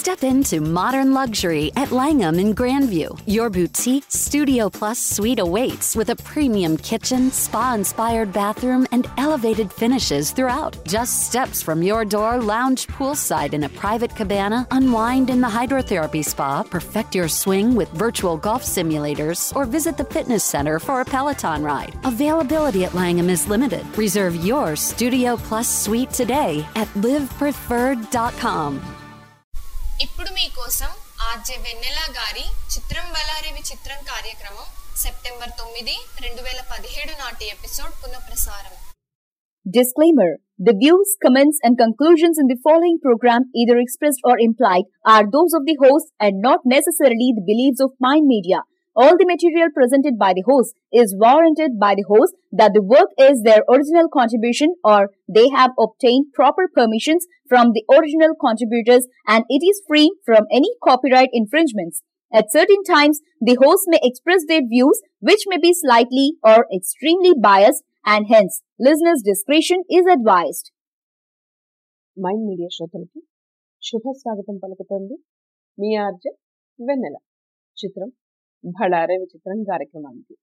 Step into modern luxury at Langham in Grandview. Your boutique Studio Plus suite awaits with a premium kitchen, spa inspired bathroom, and elevated finishes throughout. Just steps from your door, lounge poolside in a private cabana, unwind in the hydrotherapy spa, perfect your swing with virtual golf simulators, or visit the fitness center for a Peloton ride. Availability at Langham is limited. Reserve your Studio Plus suite today at livepreferred.com. ఇప్పుడు మీకోసం RJ వెన్నెల గారి చిత్రం బలారి విచిత్రం కార్యక్రమం September తొమ్మిది రెండు వేల పదిహేడు నాటి ఎపిసోడ్ పునఃప్రసారం Disclaimer The views, comments, and conclusions in the following program, either expressed or implied, are those of the host and not necessarily the beliefs of Mind Media. All the material presented by the host is warranted by the host that the work is their original contribution or they have obtained proper permissions from the original contributors and it is free from any copyright infringements. At certain times, the host may express their views which may be slightly or extremely biased and hence listeners' discretion is advised. Mind media శ్రోతలకి శుభ స్వాగతం పలుకుతోంది మీ ఆర్జ వెన్నెల చిత్రం భళారే విచిత్రం కార్యక్రమానికి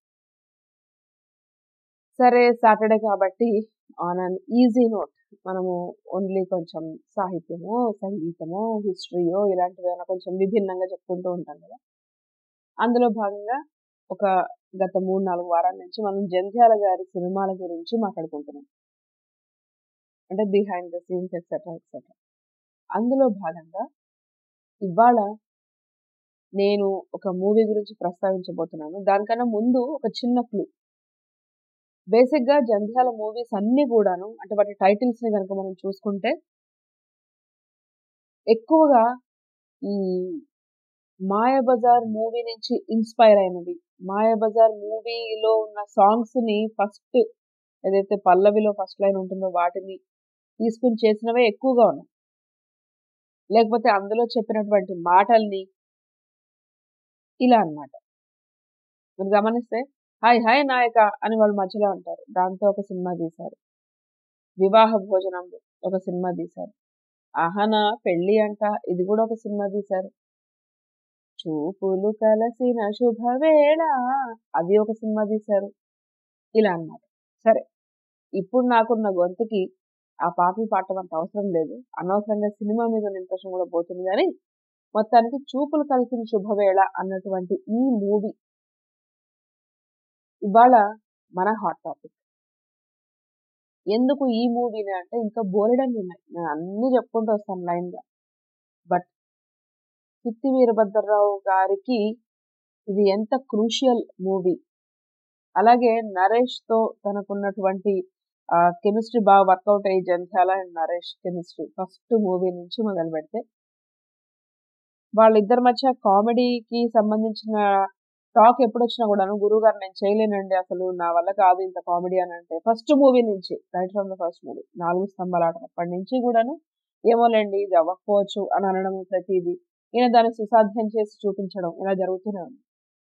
సరే Saturday కాబట్టి on an easy note మనము ఓన్లీ కొంచెం సాహిత్యమో సంగీతమో హిస్టరీయో ఇలాంటివి ఏమైనా కొంచెం విభిన్నంగా చెప్పుకుంటూ ఉంటాం కదా అందులో భాగంగా ఒక గత మూడు నాలుగు వారాల నుంచి మనం జంధ్యాల గారి సినిమాల గురించి మాట్లాడుకుంటున్నాం అంటే behind the scenes etcetera etcetera అందులో భాగంగా ఇవాళ నేను ఒక మూవీ గురించి ప్రస్తావించబోతున్నాను దానికన్నా ముందు ఒక చిన్న క్లూ బేసిక్గా జంధ్యాల మూవీస్ అన్నీ కూడాను అంటే వాటి టైటిల్స్ ని కనుక మనం చూసుకుంటే ఎక్కువగా ఈ మాయాబజార్ మూవీ నుంచి ఇన్స్పైర్ అయినవి మాయాబజార్ మూవీలో ఉన్న సాంగ్స్ ని ఫస్ట్ ఏదైతే పల్లవిలో ఫస్ట్ లైన్ ఉంటుందో వాటిని తీసుకుని చేసినవే ఎక్కువగా ఉన్నాయి లేకపోతే అందులో చెప్పినటువంటి మాటల్ని ఇలా అన్నమాట మీరు గమనిస్తే హాయ్ హాయ్ నాయక అని వాళ్ళు మధ్యలో అంటారు దాంతో ఒక సినిమా తీశారు వివాహ భోజనం ఒక సినిమా తీశారు అహన పెళ్ళి అంట ఇది కూడా ఒక సినిమా తీశారు చూపులు కలసిన శుభవేళ అది ఒక సినిమా తీశారు ఇలా అన్నమాట సరే ఇప్పుడు నాకున్న గొంతుకి ఆ పాటలు పాడటం అంత అవసరం లేదు అనవసరంగా సినిమా మీద ఉన్న ఇంప్రెషన్ కూడా పోతుంది కానీ మొత్తానికి చూపులు కలిసిన శుభవేళ అన్నటువంటి ఈ మూవీ ఇవాళ మన హాట్ టాపిక్ ఎందుకు ఈ మూవీని అంటే ఇంకా బోలెడన్ని ఉన్నాయి నేను అన్ని చెప్పుకుంటూ వస్తాను లైన్గా బట్ సుత్తి వీరభద్రరావు గారికి ఇది ఎంత క్రూషియల్ మూవీ అలాగే నరేష్తో తనకున్నటువంటి కెమిస్ట్రీ బాగా వర్కౌట్ అయ్యి Jandhyala and Naresh chemistry first movie నుంచి మొదలు పెడితే వాళ్ళిద్దరి మధ్య కామెడీకి సంబంధించిన టాక్ ఎప్పుడు వచ్చినా కూడాను గురువు గారు నేను చేయలేనండి అసలు నా వల్ల కాదు ఇంత కామెడీ అని అంటే ఫస్ట్ మూవీ నుంచి right from the first movie నాలుగు స్తంభాల ఆట అప్పటి నుంచి కూడాను ఏమోలేండి ఇది అవ్వకపోవచ్చు అని అనడం ప్రతిదీ ఈయన దాన్ని సుసాధ్యం చేసి చూపించడం ఇలా జరుగుతూనే ఉంది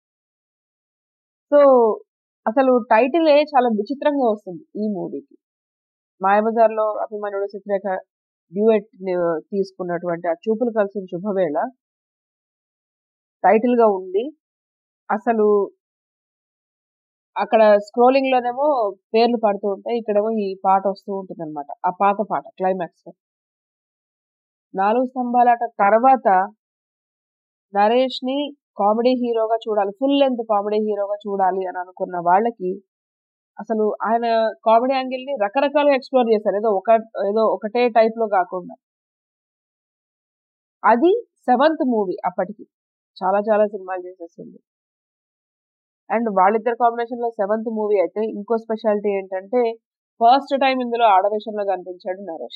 సో అసలు టైటిలే చాలా విచిత్రంగా వస్తుంది ఈ మూవీకి మాయబజార్లో అభిమన్యుడు చిత్రేఖ డ్యూయట్ తీసుకున్నటువంటి ఆ చూపులు కలిసిన శుభవేళ టైటిల్ గా ఉంది అసలు అక్కడ స్క్రోలింగ్ లోనేమో పేర్లు పడుతూ ఉంటాయి ఇక్కడేమో ఈ పాట వస్తూ ఉంటుంది అనమాట ఆ పాత పాట క్లైమాక్స్ లో నాలుగు స్తంభాలాట తర్వాత నరేష్ ని కామెడీ హీరోగా చూడాలి ఫుల్ లెంత్ కామెడీ హీరోగా చూడాలి అని అనుకున్న వాళ్ళకి అసలు ఆయన కామెడీ యాంగిల్ ని రకరకాలుగా ఎక్స్ప్లోర్ చేశారు ఏదో ఒక ఏదో ఒకటే టైప్ లో కాకుండా అది సెవెంత్ మూవీ అప్పటికి చాలా చాలా సినిమాలు చేసేస్తుంది అండ్ వాళ్ళిద్దరు కాంబినేషన్ లో సెవెంత్ మూవీ అయితే ఇంకో స్పెషాలిటీ ఏంటంటే ఫస్ట్ టైం ఇందులో ఆడవేషంలో కనిపించాడు నరేష్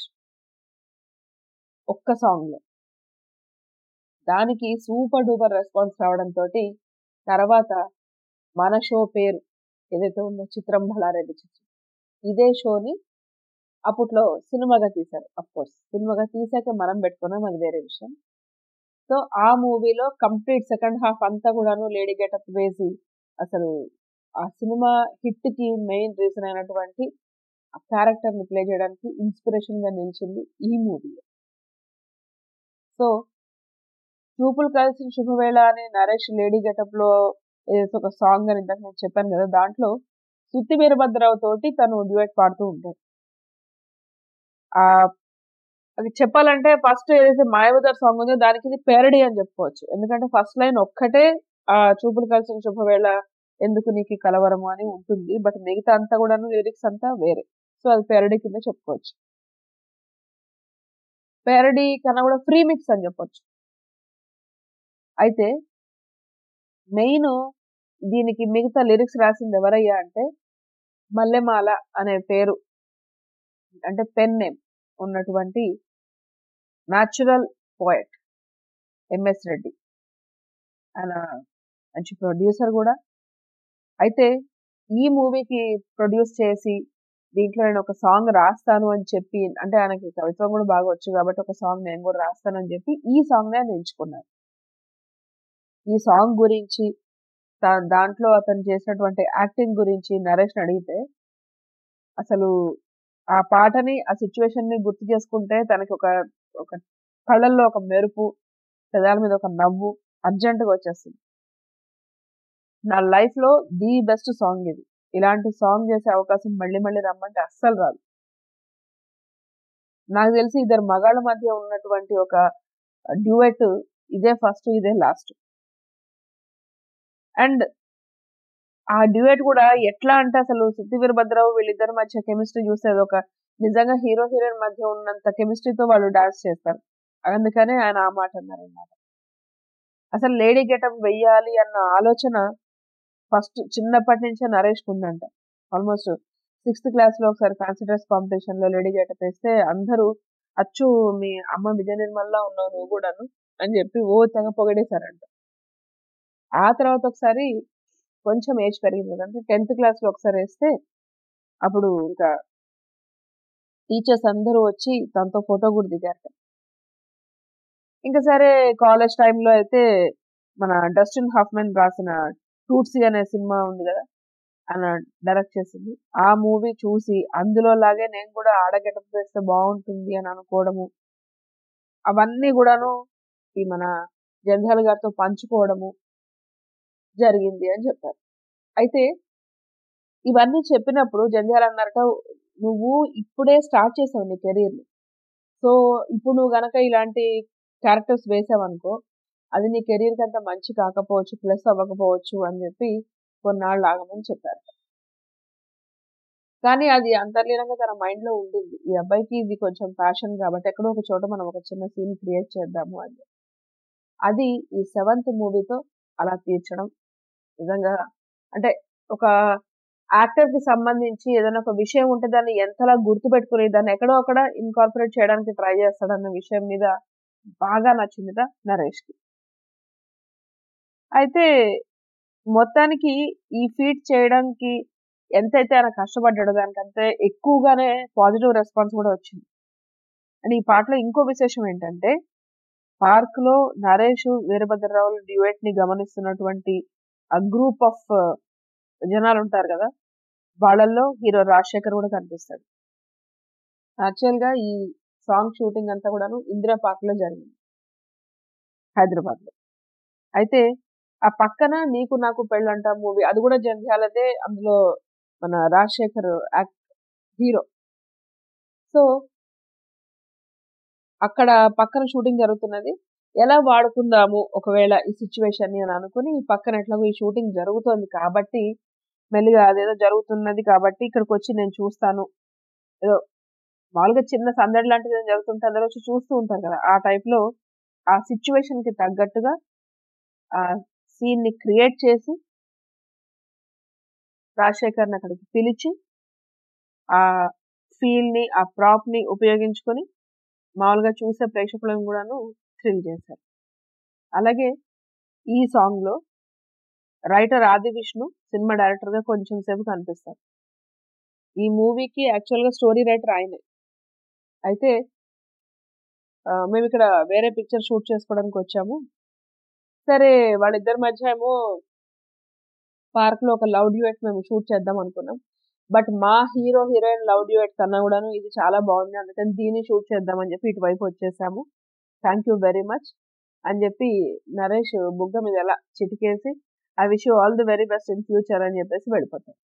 ఒక్క సాంగ్ లో దానికి సూపర్ డూపర్ రెస్పాన్స్ రావడంతో తర్వాత మన షో పేరు ఏదైతే ఉందో చిత్రం బళారెడ్డి చిత్రం ఇదే షోని అప్పట్లో సినిమాగా తీశారు అఫ్ కోర్స్ సినిమాగా తీసాక మనం పెట్టుకున్నాం అది వేరే విషయం సో ఆ మూవీలో కంప్లీట్ సెకండ్ హాఫ్ అంతా కూడాను లేడీ గెటప్ వేసి అసలు ఆ సినిమా హిట్ కి మెయిన్ రీజన్ అయినటువంటి ఆ క్యారెక్టర్ ని ప్లే చేయడానికి ఇన్స్పిరేషన్ గా నిలిచింది ఈ మూవీ సో చూపులు కలిసిన శుభవేళ అని నరేష్ లేడీ గెటప్ లో ఏదైతే ఒక సాంగ్ అని ఇందాక నేను చెప్పాను కదా దాంట్లో సుత్తి వీరభద్రరావు తోటి తను డ్యూయట్ పాడుతూ ఉంటాడు ఆ అది చెప్పాలంటే ఫస్ట్ ఏదైతే మాయవదర్ సాంగ్ ఉందో దానికి ఇది పేరడీ అని చెప్పుకోవచ్చు ఎందుకంటే ఫస్ట్ లైన్ ఒక్కటే ఆ చూపులు కలిసిన శుభవేళ ఎందుకు నీకు ఈ కలవరము అని ఉంటుంది బట్ మిగతా అంతా కూడాను లిరిక్స్ అంతా వేరే సో అది పేరడీ కింద చెప్పుకోవచ్చు పేరడీ కన్నా కూడా ఫ్రీ మిక్స్ అని చెప్పొచ్చు అయితే మెయిన్ దీనికి మిగతా లిరిక్స్ రాసింది ఎవరయ్యా అంటే మల్లెమాల అనే పేరు అంటే పెన్ నేమ్ ఉన్నటువంటి న్యాచురల్ పోయట్ ఎంఎస్ రెడ్డి ఆయన మంచి ప్రొడ్యూసర్ కూడా అయితే ఈ మూవీకి ప్రొడ్యూస్ చేసి దీంట్లో నేను ఒక సాంగ్ రాస్తాను అని చెప్పి అంటే ఆయనకి కవిత్వం కూడా బాగా వచ్చు కాబట్టి ఒక సాంగ్ నేను కూడా రాస్తాను అని చెప్పి ఈ సాంగ్ నేను ఎంచుకున్నాను ఈ సాంగ్ గురించి దా- దాంట్లో అతను చేసినటువంటి యాక్టింగ్ గురించి నరేష్ అడిగితే అసలు ఆ పాటని ఆ సిచ్యువేషన్ ని గుర్తు చేసుకుంటే తనకి ఒక ఒక కళ్ళల్లో ఒక మెరుపు పెదాల మీద ఒక నవ్వు అర్జెంట్ గా వచ్చేస్తుంది నా లైఫ్ లో ది బెస్ట్ సాంగ్ ఇది ఇలాంటి సాంగ్ చేసే అవకాశం మళ్ళీ మళ్ళీ రమ్మంటే అస్సలు రాదు నాకు తెలిసి ఇద్దరు మగాళ్ళ మధ్య ఉన్నటువంటి ఒక డ్యూయట్ ఇదే ఫస్ట్ ఇదే లాస్ట్ అండ్ ఆ డ్యూయట్ కూడా ఎట్లా అంటే అసలు సుత్తి వీరభద్రరావు వీళ్ళిద్దరి మధ్య కెమిస్ట్రీ చూసేది ఒక నిజంగా హీరో హీరోయిన్ మధ్య ఉన్నంత కెమిస్ట్రీతో వాళ్ళు డాన్స్ చేస్తారు అందుకనే ఆయన ఆ మాట అన్నారు అన్నమాట అసలు లేడీ గెటప్ వెయ్యాలి అన్న ఆలోచన ఫస్ట్ చిన్నప్పటి నుంచే నరేష్ ఉందంట ఆల్మోస్ట్ సిక్స్త్ క్లాస్ లో ఒకసారి ఫ్యాన్సీ డ్రెస్ కాంపిటీషన్ లో లేడీ గెటప్ వేస్తే అందరూ అచ్చు మీ అమ్మ విజయ నిర్మల్లా ఉన్నావు నువ్వు కూడాను అని చెప్పి ఓ తెగ పొగడేశారంట ఆ తర్వాత ఒకసారి కొంచెం ఏజ్ పెరిగింది కదంటే టెన్త్ క్లాస్ లో ఒకసారి వేస్తే అప్పుడు ఇంకా టీచర్స్ అందరూ వచ్చి తనతో ఫోటో కూడా దిగారు ఇంకా సరే కాలేజ్ టైంలో అయితే మన డస్టిన్ హాఫ్మెన్ రాసిన టూట్సీ అనే సినిమా ఉంది కదా ఆయన డైరెక్ట్ చేసింది ఆ మూవీ చూసి అందులో లాగే నేను కూడా ఆడగెటప్ వేస్తే బాగుంటుంది అని అనుకోవడము అవన్నీ కూడాను ఈ మన జంధ్యాల గారితో పంచుకోవడము జరిగింది అని చెప్పారు అయితే ఇవన్నీ చెప్పినప్పుడు జంధ్యాల అన్నారట నువ్వు ఇప్పుడే స్టార్ట్ చేసావు నీ కెరీర్ సో ఇప్పుడు నువ్వు గనక ఇలాంటి క్యారెక్టర్స్ వేసావనుకో అది నీ కెరీర్ అంత మంచి కాకపోవచ్చు ప్లస్ అవ్వకపోవచ్చు అని చెప్పి కొన్నాళ్ళు ఆగమని చెప్పారు కానీ అది అంతర్లీనంగా తన మైండ్ లో ఉండింది ఈ అబ్బాయికి ఇది కొంచెం ప్యాషన్ కాబట్టి ఎక్కడో ఒక చోట మనం ఒక చిన్న సీన్ క్రియేట్ చేద్దాము అని అది ఈ సెవెంత్ మూవీతో అలా తీర్చడం నిజంగా అంటే ఒక యాక్టర్ కి సంబంధించి ఏదైనా ఒక విషయం ఉంటే దాన్ని ఎంతలా గుర్తుపెట్టుకుని దాన్ని ఎక్కడో అక్కడ ఇన్కార్పొరేట్ చేయడానికి ట్రై చేస్తాడన్న విషయం మీద బాగా నచ్చిందిట నరేష్ కి అయితే మొత్తానికి ఈ ఫీట్ చేయడానికి ఎంతైతే ఆయన కష్టపడ్డాడో దానికంటే ఎక్కువగానే పాజిటివ్ రెస్పాన్స్ కూడా వచ్చింది అండ్ ఈ పాటలో ఇంకో విశేషం ఏంటంటే పార్క్ లో నరేష్ వీరభద్రరావుల డ్యూయట్ ని గమనిస్తున్నటువంటి ఆ గ్రూప్ ఆఫ్ జనాలు ఉంటారు కదా వాళ్ళల్లో హీరో రాజశేఖర్ కూడా కనిపిస్తాడు యాక్చువల్ గా ఈ సాంగ్ షూటింగ్ అంతా కూడాను ఇందిరా పార్క్ లో జరిగింది హైదరాబాద్ లో అయితే ఆ పక్కన నీకు నాకు పెళ్ళంట మూవీ అది కూడా జంధ్యాలదే అందులో మన రాజశేఖర్ యాక్ట్ హీరో సో అక్కడ పక్కన షూటింగ్ జరుగుతున్నది ఎలా వాడుకుందాము ఒకవేళ ఈ సిచ్యువేషన్ ని అని అనుకుని ఈ పక్కన ఎట్లాగో ఈ షూటింగ్ జరుగుతోంది కాబట్టి మెల్లిగా అదేదో జరుగుతున్నది కాబట్టి ఇక్కడికి వచ్చి నేను చూస్తాను ఏదో మామూలుగా చిన్న సందడి లాంటిది ఏదో జరుగుతుంటే అందరూ వచ్చి చూస్తూ ఉంటారు కదా ఆ టైప్ లో ఆ సిచ్యువేషన్ కి తగ్గట్టుగా ఆ సీన్ ని క్రియేట్ చేసి రాజశేఖర్ని అక్కడికి పిలిచి ఆ ఫీల్ ని ఆ ప్రాప్ ని ఉపయోగించుకొని మామూలుగా చూసే ప్రేక్షకులను కూడాను థ్రిల్ చేశారు అలాగే ఈ సాంగ్ లో రైటర్ ఆది విష్ణు సినిమా డైరెక్టర్ గా కొంచెం సేపు కనిపిస్తారు ఈ మూవీకి యాక్చువల్ గా స్టోరీ రైటర్ ఆయనే అయితే ఆ, మేము ఇక్కడ వేరే పిక్చర్ షూట్ చేసుకోవడానికి వచ్చాము సరే వాళ్ళిద్దరి మధ్య ఏమో పార్క్ లో ఒక లవ్ డ్యూయట్ మేము షూట్ చేద్దాం అనుకున్నాం బట్ మా హీరో హీరోయిన్ లవ్ డ్యూయట్ కన్నా కూడాను ఇది చాలా బాగుంది అందుకని దీన్ని షూట్ చేద్దాం అని చెప్పి ఇటువైపు వచ్చేసాము థ్యాంక్ యూ వెరీ మచ్ అని చెప్పి నరేష్ బుగ్గ మీద ఎలా చిటికేసి I wish you all the very best in future అని చెప్పేసి వెళ్ళిపోతారు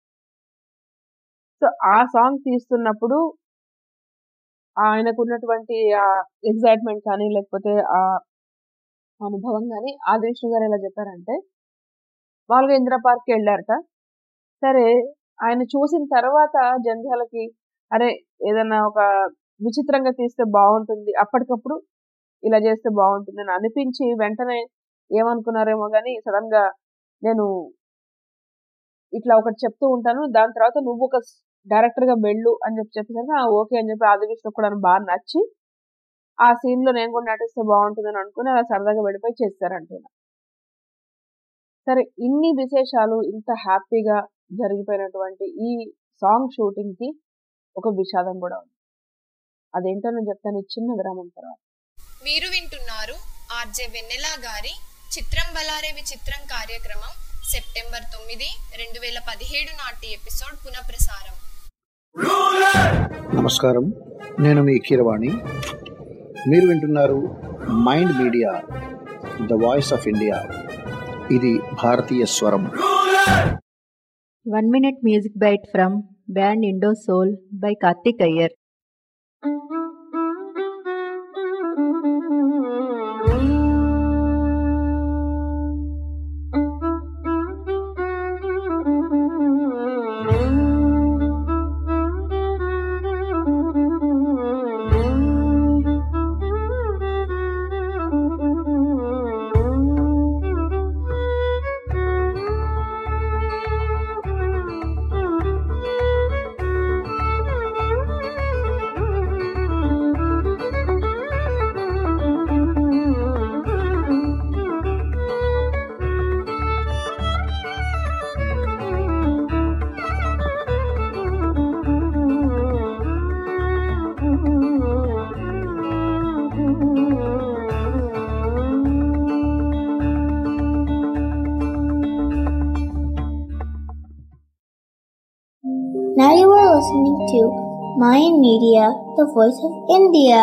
సో ఆ సాంగ్ తీస్తున్నప్పుడు ఆయనకు ఉన్నటువంటి ఆ ఎగ్జైట్మెంట్ కానీ లేకపోతే ఆ అనుభవం కానీ ఆది విష్ణు గారు ఎలా చెప్పారంటే వాళ్ళగా ఇందిరా పార్క్కి వెళ్ళారట సరే ఆయన చూసిన తర్వాత జంధ్యాలకి అరే ఏదైనా ఒక విచిత్రంగా తీస్తే బాగుంటుంది అప్పటికప్పుడు ఇలా చేస్తే బాగుంటుంది అని అనిపించి వెంటనే ఏమనుకున్నారేమో కానీ సడన్ గా నేను ఇట్లా ఒకటి చెప్తూ ఉంటాను దాని తర్వాత నువ్వు ఒక డైరెక్టర్ గా వెళ్ళు అని చెప్పి చెప్పేసరికి "ఆ, ఓకే అని చెప్పి ఆది విష్ణు కూడా నాకు బాగా నచ్చి ఆ సీన్ లో నేను కూడా నటిస్తే బాగుంటుందని అనుకుని అలా సరదాగా వెళ్ళిపోయి చేస్తారంట ఈయన. సరే ఇన్ని విశేషాలు ఇంత హ్యాపీగా జరిగిపోయినటువంటి ఈ సాంగ్ షూటింగ్ కి ఒక విషాదం కూడా ఉంది అదేంటో నేను చెప్తాను ఈ చిన్న విరామం తర్వాత మీరు వింటున్నారు ఆర్జే వెన్నెల గారి చిత్రం బలారేవి చిత్రం కార్యక్రమం సెప్టెంబర్ తొమ్మిది రెండు వేల పదిహేడు నాటి ఎపిసోడ్ పునఃప్రసారం నమస్కారం నేను మీ కీరవాణి మీరు వింటున్నారు mind media the voice of India ఇది భారతీయ స్వరం One minute music bite from band Indo Soul by Karthik Iyer. Now you are listening to Mayan Media, the voice of India.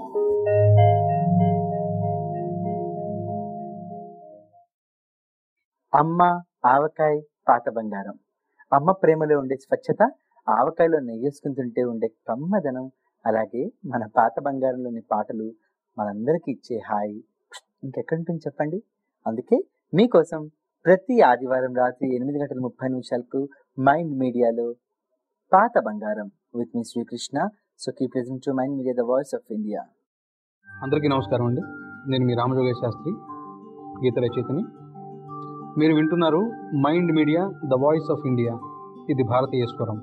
అమ్మ ఆవకాయ పాత బంగారం అమ్మ ప్రేమలో ఉండే స్వచ్ఛత ఆవకాయలో నెయ్యేసుకుని తింటే ఉండే కమ్మదనం అలాగే మన పాత బంగారంలోని పాటలు మనందరికీ ఇచ్చే హాయి ఇంకెక్కడి ఉంటుంది చెప్పండి అందుకే మీకోసం ప్రతి ఆదివారం రాత్రి ఎనిమిది గంటల ముప్పై నిమిషాలకు మైండ్ మీడియాలో పాత బంగారం విత్ మీ Srikrishna so key present to mind media the voice of India అందరికీ నమస్కారం అండి నేను మీ రామజోగేశ్ శాస్త్రి గీత రచయితని మీరు వింటున్నారు mind media the voice of India ఇది భారతీయ స్వరం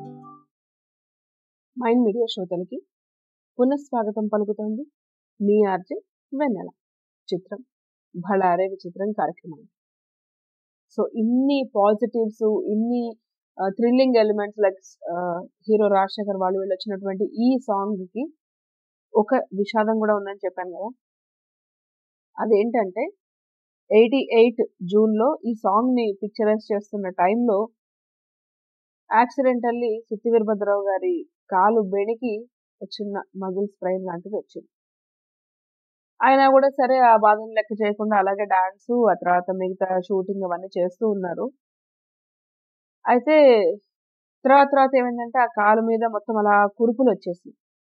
మైండ్ మీడియా శ్రోతలకి పునఃస్వాగతం పలుకుతోంది మీ ఆర్జే వెన్నెల చిత్రం భళారే విచిత్రం కార్యక్రమం సో ఇన్ని పాజిటివ్స్ ఇన్ని thrilling elements like hero Rajasekhar వాళ్ళు వీళ్ళు వచ్చినటువంటి ఈ సాంగ్ కి ఒక విషాదం కూడా ఉందని చెప్పాను కదా అదేంటంటే ఎయిటీ ఎయిట్ జూన్ లో ఈ సాంగ్ ని పిక్చరైజ్ చేస్తున్న టైంలో యాక్సిడెంటల్లీ సుత్తి వీరభద్రరావు గారి కాలు బెణికి ఒక చిన్న మజిల్ స్ప్రెయిన్ లాంటిది వచ్చింది ఆయన కూడా సరే ఆ బాధను లెక్క చేయకుండా అలాగే డాన్స్ ఆ తర్వాత మిగతా షూటింగ్ అవన్నీ చేస్తూ ఉన్నారు అయితే తర్వాత తర్వాత ఏమైందంటే ఆ కాలు మీద మొత్తం అలా కురుపులు వచ్చేసి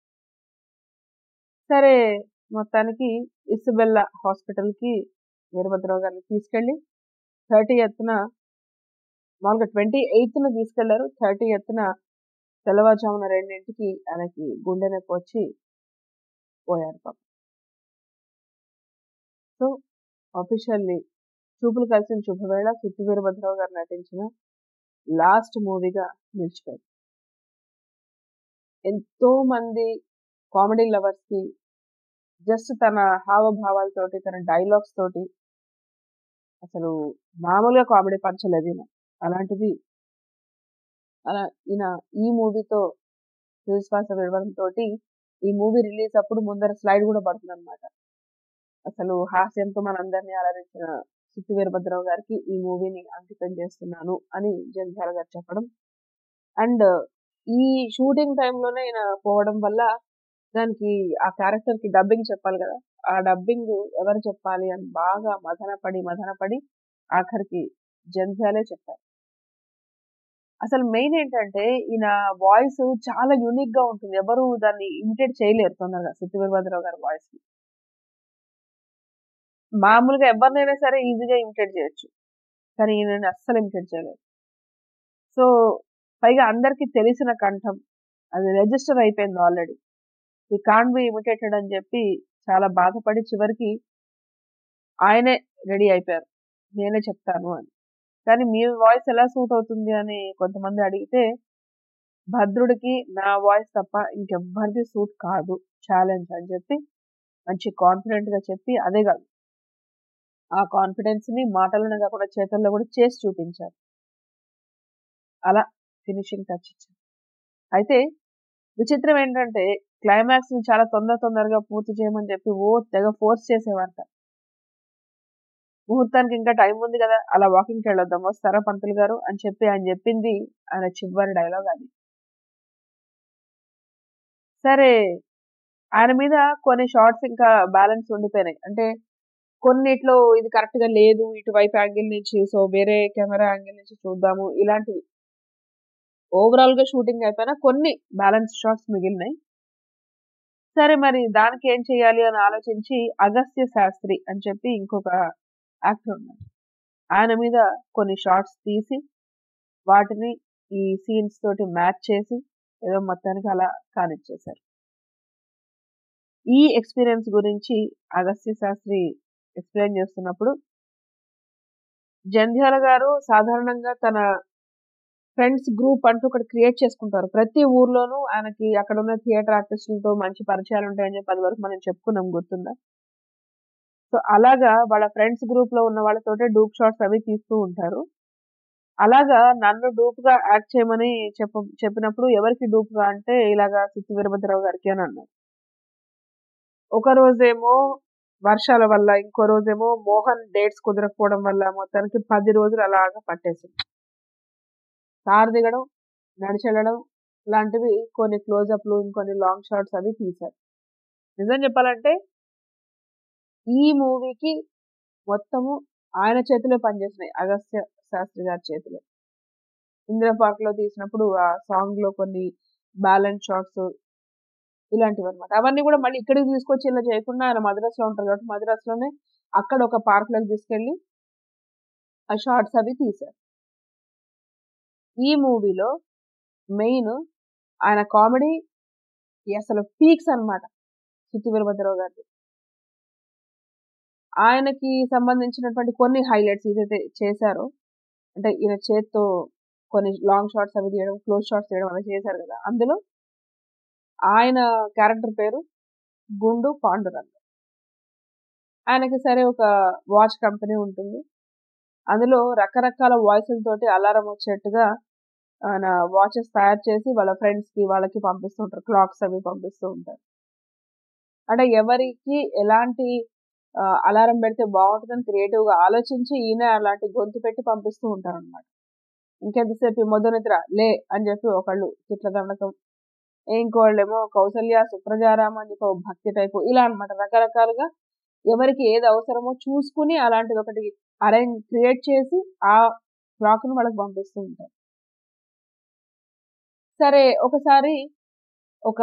సరే మొత్తానికి ఇసుబెల్లా హాస్పిటల్కి వీరభద్రరావు గారిని తీసుకెళ్ళి థర్టీ ఎత్తున మామూలుగా ట్వంటీ ఎయిత్న తీసుకెళ్లారు థర్టీ ఎత్తున తెల్లవారుజామున రెండింటికి ఆయనకి గుండె నొప్పి వచ్చి పోయారు పాపం సో ఆఫీషియల్లీ చూపులు కలిసిన శుభవేళ సుత్తి వీరభద్రరావు గారు నటించిన లాస్ట్ మూవీగా నిలిచిపోయింది ఎంతో మంది కామెడీ లవర్స్ కి జస్ట్ తన హావభావాలతోటి తన డైలాగ్స్ తోటి అసలు మామూలుగా కామెడీ పంచలేదు ఈయన అలాంటిది అలా ఈయన ఈ మూవీతో శ్వాస విడవడం తోటి ఈ మూవీ రిలీజ్ అప్పుడు ముందర స్లైడ్ కూడా పడుతుంది అనమాట అసలు హాస్యంతో మనందరినీ అలరించిన సుత్తి వీరభద్రరావు గారికి ఈ మూవీని అంకితం చేస్తున్నాను అని జంధ్యాల గారు చెప్పడం అండ్ ఈ షూటింగ్ టైంలోనే ఈయన పోవడం వల్ల దానికి ఆ క్యారెక్టర్ కి డబ్బింగ్ చెప్పాలి కదా ఆ డబ్బింగ్ ఎవరు చెప్పాలి అని బాగా మదనపడి మదనపడి ఆఖరికి జంధ్యాలే చెప్పారు అసలు మెయిన్ ఏంటంటే ఈయన వాయిస్ చాలా యూనిక్ గా ఉంటుంది ఎవరు దాన్ని ఇమిటేట్ చేయలేరు తొందరగా సిద్ధి వీరభద్రరావు గారి వాయిస్ మామూలుగా ఎవరినైనా సరే ఈజీగా ఇమిటేట్ చేయొచ్చు కానీ ఈయనని అస్సలు ఇమిటేట్ చేయలేదు సో పైగా అందరికీ తెలిసిన కంఠం అది రిజిస్టర్ అయిపోయింది ఆల్రెడీ ఈ కాన్ బి ఇమిటేటెడ్ అని చెప్పి చాలా బాధపడి చివరికి ఆయనే రెడీ అయిపోయారు నేనే చెప్తాను అని కానీ మీ వాయిస్ ఎలా సూట్ అవుతుంది అని కొంతమంది అడిగితే భద్రుడికి నా వాయిస్ తప్ప ఇంకెవ్వరిది సూట్ కాదు ఛాలెంజ్ అని చెప్పి మంచి కాన్ఫిడెంట్ గా చెప్పి అదే కాదు ఆ కాన్ఫిడెన్స్ ని మాటలను కాకుండా చేతుల్లో కూడా చేసి చూపించారు అలా ఫినిషింగ్ టచ్ ఇచ్చారు అయితే విచిత్రం ఏంటంటే క్లైమాక్స్ ని చాలా తొందర తొందరగా పూర్తి చేయమని చెప్పి ఓ తెగ ఫోర్స్ చేసేవారట ముహూర్తానికి ఇంకా టైం ఉంది కదా అలా వాకింగ్కి వెళ్ళొద్దాం వస్తారా పంతులు గారు అని చెప్పి ఆయన చెప్పింది ఆయన చివరి డైలాగ్ అది సరే ఆయన మీద కొన్ని షార్ట్స్ ఇంకా బ్యాలెన్స్ ఉండిపోయినాయి అంటే కొన్నిట్లో ఇది కరెక్ట్ గా లేదు ఇటువైపు యాంగిల్ నుంచి సో వేరే కెమెరా యాంగిల్ నుంచి చూద్దాము ఇలాంటివి ఓవరాల్ గా షూటింగ్ అయిపోయినా కొన్ని బ్యాలెన్స్ షాట్స్ మిగిలినాయి సరే మరి దానికి ఏం చేయాలి అని ఆలోచించి అగస్త్య శాస్త్రి అని చెప్పి ఇంకొక యాక్టర్ ఉన్నారు ఆయన మీద కొన్ని షార్ట్స్ తీసి వాటిని ఈ సీన్స్ తోటి మ్యాచ్ చేసి ఏదో మొత్తానికి అలా కానిచ్చేశారు ఈ ఎక్స్పీరియన్స్ గురించి అగస్త్య శాస్త్రి ఎక్స్ప్లెయిన్ చేస్తున్నప్పుడు జంధ్యాల గారు సాధారణంగా తన ఫ్రెండ్స్ గ్రూప్ అంటూ ఒకటి క్రియేట్ చేసుకుంటారు ప్రతి ఊర్లోనూ ఆయనకి అక్కడ ఉన్న థియేటర్ ఆర్టిస్టులతో మంచి పరిచయాలు ఉంటాయని చెప్పి అది వరకు మనం చెప్పుకున్నాం గుర్తుందా సో అలాగా వాళ్ళ ఫ్రెండ్స్ గ్రూప్ లో ఉన్న వాళ్ళతోటే డూప్ షాట్స్ అవి తీస్తూ ఉంటారు అలాగా నన్ను డూప్ గా యాక్ట్ చేయమని చెప్ప చెప్పినప్పుడు ఎవరికి డూప్ గా అంటే ఇలాగా సిద్ధి వీరభద్రరావు గారికి అని అన్నారు ఒక రోజేమో వర్షాల వల్ల ఇంకో రోజేమో మోహన్ డేట్స్ కుదరకపోవడం వల్ల మొత్తానికి పది రోజులు అలాగా పట్టేసింది కారు దిగడం నడిచెళ్ళడం లాంటివి కొన్ని క్లోజప్లు ఇంకొన్ని లాంగ్ షాట్స్ అవి తీశారు నిజం చెప్పాలంటే ఈ మూవీకి మొత్తము ఆయన చేతిలో పనిచేసినాయి అగస్త్య శాస్త్రి గారి చేతిలో ఇందిరా పార్క్ లో తీసినప్పుడు ఆ సాంగ్ లో కొన్ని బ్యాలెన్స్ షాట్స్ ఇలాంటివి అనమాట అవన్నీ కూడా మళ్ళీ ఇక్కడికి తీసుకొచ్చి ఇలా చేయకుండా ఆయన మద్రాస్ లో ఉంటారు కాబట్టి మద్రాస్ లోనే అక్కడ ఒక పార్క్ లోకి తీసుకెళ్లి ఆ షార్ట్స్ అవి తీశారు ఈ మూవీలో మెయిన్ ఆయన కామెడీ అసలు పీక్స్ అనమాట సుత్తి వీరభద్రరావు గారి ఆయనకి సంబంధించినటువంటి కొన్ని హైలైట్స్ ఏదైతే చేశారో అంటే ఈయన చేత్తో కొన్ని లాంగ్ షార్ట్స్ అవి తీయడం క్లోజ్ షార్ట్స్ తీయడం అలా చేశారు కదా అందులో ఆయన క్యారెక్టర్ పేరు గుండు పాండురంగ ఆయనకి సరే ఒక వాచ్ కంపెనీ ఉంటుంది అందులో రకరకాల వాయిస్లతోటి అలారం వచ్చేట్టుగా ఆయన వాచెస్ తయారు చేసి వాళ్ళ ఫ్రెండ్స్ కి వాళ్ళకి పంపిస్తూ ఉంటారు క్లాక్స్ అవి పంపిస్తూ ఉంటారు అంటే ఎవరికి ఎలాంటి అలారం పెడితే బాగుంటుందని క్రియేటివ్ గా ఆలోచించి ఈయన అలాంటి గొంతు పెట్టి పంపిస్తూ ఉంటారు అనమాట ఇంకెంతసేపు మొదటి నిద్ర లే అని చెప్పి ఒకళ్ళు తిట్ల దండకం ఇంకోళ్ళేమో కౌసల్య సుప్రజారామ అని చెప్పి భక్తి టైపు ఇలా అనమాట రకరకాలుగా ఎవరికి ఏది అవసరమో చూసుకుని అలాంటిది ఒకటి అరేంజ్ క్రియేట్ చేసి ఆ క్లాక్ ను వాళ్ళకి పంపిస్తూ ఉంటారు సరే ఒకసారి ఒక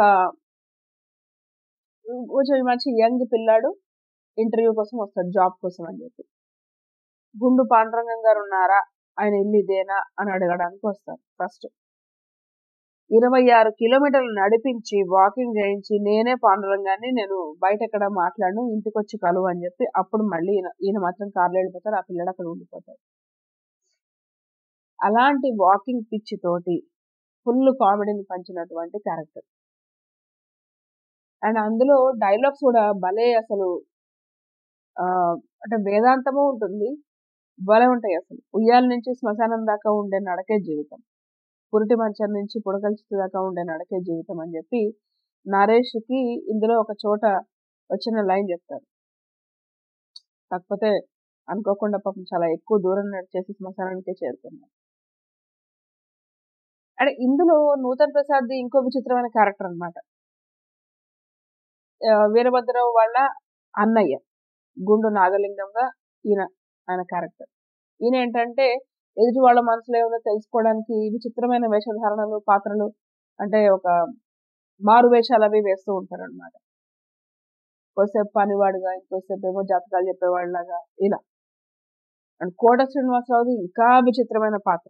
కొంచెం మంచి యంగ్ పిల్లాడు ఇంటర్వ్యూ కోసం వస్తాడు జాబ్ కోసం అని చెప్పి గుండు పాండురంగం గారు ఉన్నారా ఆయన ఇల్లు ఇదేనా అని అడగడానికి వస్తారు ఫస్ట్ ఇరవై ఆరు కిలోమీటర్లు నడిపించి వాకింగ్ చేయించి నేనే పాండురంగాన్ని నేను బయట ఎక్కడ మాట్లాడను ఇంటికి వచ్చి కలువు అని చెప్పి అప్పుడు మళ్ళీ ఈయన ఈయన మాత్రం కార్లో వెళ్ళిపోతారు ఆ పిల్లడు అక్కడ ఉండిపోతాడు అలాంటి వాకింగ్ పిచ్ తోటి ఫుల్ కామెడీని పంచినటువంటి క్యారెక్టర్ అండ్ అందులో డైలాగ్స్ కూడా భలే అసలు అంటే వేదాంతము ఉంటుంది భలే ఉంటాయి అసలు ఉయ్యాల నుంచి శ్మశానం దాకా ఉండే నడకే జీవితం పురిటి మంచం నుంచి పుడకల్చి దాకా ఉండే నడకే జీవితం అని చెప్పి నరేష్ కి ఇందులో ఒక చోట వచ్చిన లైన్ చెప్తారు కాకపోతే అనుకోకుండా పాపం చాలా ఎక్కువ దూరం నడిచేసి శ్మశానానికే చేరుకున్నారు అంటే ఇందులో నూతన్ ప్రసాద్ ఇంకో విచిత్రమైన క్యారెక్టర్ అనమాట ఆ, వీరభద్రరావు వాళ్ళ అన్నయ్య గుండు నాగలింగంగా ఈయన ఆయన క్యారెక్టర్ ఈయన ఏంటంటే ఎదుటి వాళ్ళ మనసులో ఏముందో తెలుసుకోవడానికి విచిత్రమైన వేషధారణలు పాత్రలు అంటే ఒక మారు వేషాలు అవి వేస్తూ ఉంటారు అనమాట కొద్దిసేపు పనివాడుగా ఇంకోసేపు ఏమో జాతకాలు చెప్పేవాళ్ళగా ఇలా అండ్ కోట శ్రీనివాసరావుది ఇంకా విచిత్రమైన పాత్ర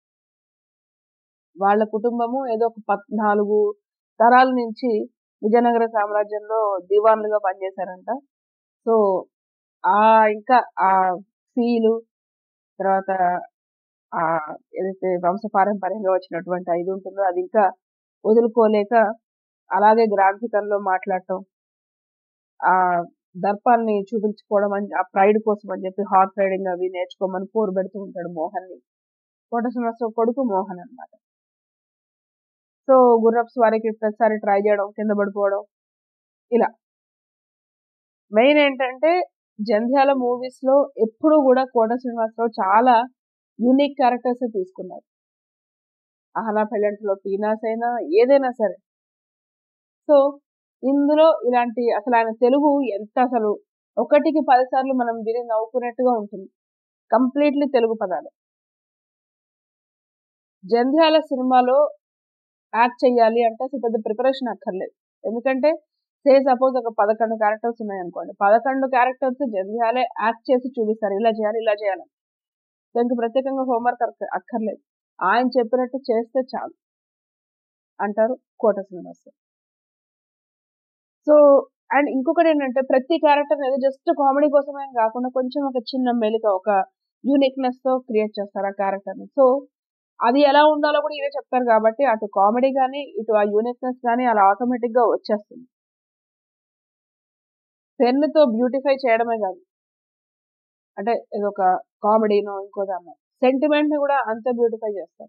వాళ్ళ కుటుంబము ఏదో ఒక పద్నాలుగు తరాల నుంచి విజయనగర సామ్రాజ్యంలో దివాన్లుగా పనిచేశారంట సో ఆ ఇంకా ఆ ఫీలు తర్వాత ఆ ఏదైతే వంశపారంపర్యంగా వచ్చినటువంటి ఇది ఉంటుందో అది ఇంకా వదులుకోలేక అలాగే గ్రాంధికంలో మాట్లాడటం ఆ దర్పాన్ని చూపించుకోవడం అని ఆ ప్రైడ్ కోసం అని చెప్పి హార్స్ రైడింగ్ అవి నేర్చుకోమని పోరు పెడుతూ ఉంటాడు మోహన్ ని కోట శ్రీనివాసరావు కొడుకు మోహన్ అన్నమాట సో గుర్రపు స్వారీకి ప్రతిసారి ట్రై చేయడం కింద పడిపోవడం ఇలా మెయిన్ ఏంటంటే జంధ్యాల మూవీస్ లో ఎప్పుడు కూడా కోట శ్రీనివాసరావు చాలా యూనిక్ క్యారెక్టర్స్ తీసుకున్నారు అహనా పెళ్ళంటిలో పీనాస్ అయినా ఏదైనా సరే సో ఇందులో ఇలాంటి అసలు ఆయన తెలుగు ఎంత అసలు ఒకటికి పదిసార్లు మనం విని నవ్వుకున్నట్టుగా ఉంటుంది కంప్లీట్లీ తెలుగు పదాలు జంధ్యాల సినిమాలో యాక్ట్ చేయాలి అంటే అసలు పెద్ద ప్రిపరేషన్ అక్కర్లేదు ఎందుకంటే సే సపోజ్ ఒక పదకొండు క్యారెక్టర్స్ ఉన్నాయనుకోండి పదకొండు క్యారెక్టర్స్ జంధ్యాలే యాక్ట్ చేసి చూపిస్తారు ఇలా చేయాలి ఇలా చేయాలని దానికి ప్రత్యేకంగా హోంవర్క్ అక్కర్లేదు ఆయన చెప్పినట్టు చేస్తే చాలు అంటారు కోట శ్రీనివాస్ సో అండ్ ఇంకొకటి ఏంటంటే ప్రతి క్యారెక్టర్ ఏదో జస్ట్ కామెడీ కోసమే కాకుండా కొంచెం ఒక చిన్న మెలిక ఒక యూనిక్నెస్ తో క్రియేట్ చేస్తారు ఆ క్యారెక్టర్ ని సో అది ఎలా ఉండాలో కూడా ఇవే చెప్తారు కాబట్టి అటు కామెడీ కానీ ఇటు ఆ యూనిక్నెస్ కానీ అలా ఆటోమేటిక్ గా వచ్చేస్తుంది పెన్ తో బ్యూటిఫై చేయడమే కాదు అంటే ఏదో ఒక కామెడీనో ఇంకో దాన్నో సెంటిమెంట్ ని కూడా అంతే బ్యూటిఫై చేస్తారు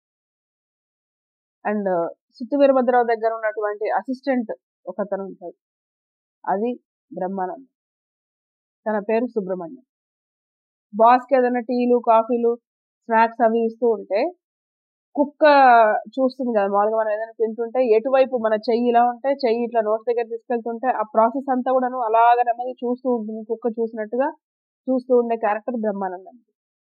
అండ్ సుత్తి వీరభద్రరావు దగ్గర ఉన్నటువంటి అసిస్టెంట్ ఒకతను ఉంటాడు అది బ్రహ్మానందం తన పేరు సుబ్రహ్మణ్యం బాస్కి ఏదైనా టీలు కాఫీలు స్నాక్స్ అవి ఇస్తూ ఉంటే కుక్క చూస్తుంది కదా మామూలుగా మనం ఏదైనా తింటుంటే ఎటువైపు మన చెయ్యి ఇలా ఉంటే చెయ్యి ఇట్లా నోటి దగ్గర తీసుకెళ్తుంటే ఆ ప్రాసెస్ అంతా కూడాను అలాగ నెమ్మది చూస్తూ ఉంటుంది కుక్క చూసినట్టుగా చూస్తూ ఉండే క్యారెక్టర్ బ్రహ్మానందం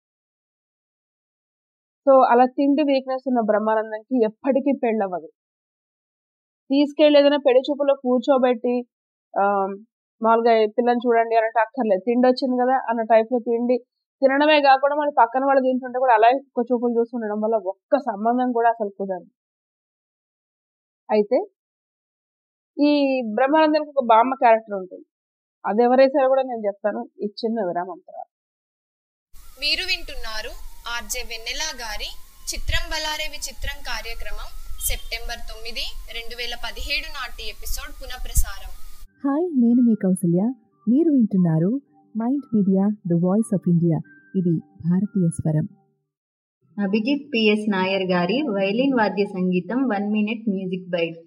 సో అలా తిండి వీక్నెస్ ఉన్న బ్రహ్మానందంకి ఎప్పటికీ పెళ్ళవ్వదు తీసుకెళ్ళి ఏదైనా పెళ్లి చూపులో కూర్చోబెట్టి ఆ, మామూలుగా పిల్లని చూడండి అని అంటే అక్కర్లేదు తిండి వచ్చింది కదా అన్న టైప్ లో తిండి తినడమే కాకుండా మళ్ళీ పక్కన వాళ్ళు తింటుంటే కూడా అలాగే కుక్క చూపులు చూసి ఉండడం వల్ల ఒక్క సంబంధం కూడా అసలు కుదరదు అయితే ఈ బ్రహ్మానందానికి ఒక బామ్మ క్యారెక్టర్ ఉంటుంది అది ఎవరేసారో కూడా నేను చెప్తాను ఈ చిన్న విరామం తర్వాత మీరు వింటున్నారు ఆర్జే వెన్నెల గారి చిత్రం బలారేవి చిత్రం కార్యక్రమం సెప్టెంబర్ తొమ్మిది రెండు వేల పదిహేడు నాటి ఎపిసోడ్ పునఃప్రసారం హాయ్ నేను మీ కౌసల్య మీరు వింటున్నారు mind media the voice of India ఇది భారతీయ స్వరం అభిజిత్ పిఎస్ నాయర్ గారి వైలిన్ వాద్య సంగీతం వన్ మినిట్ మ్యూజిక్ బైట్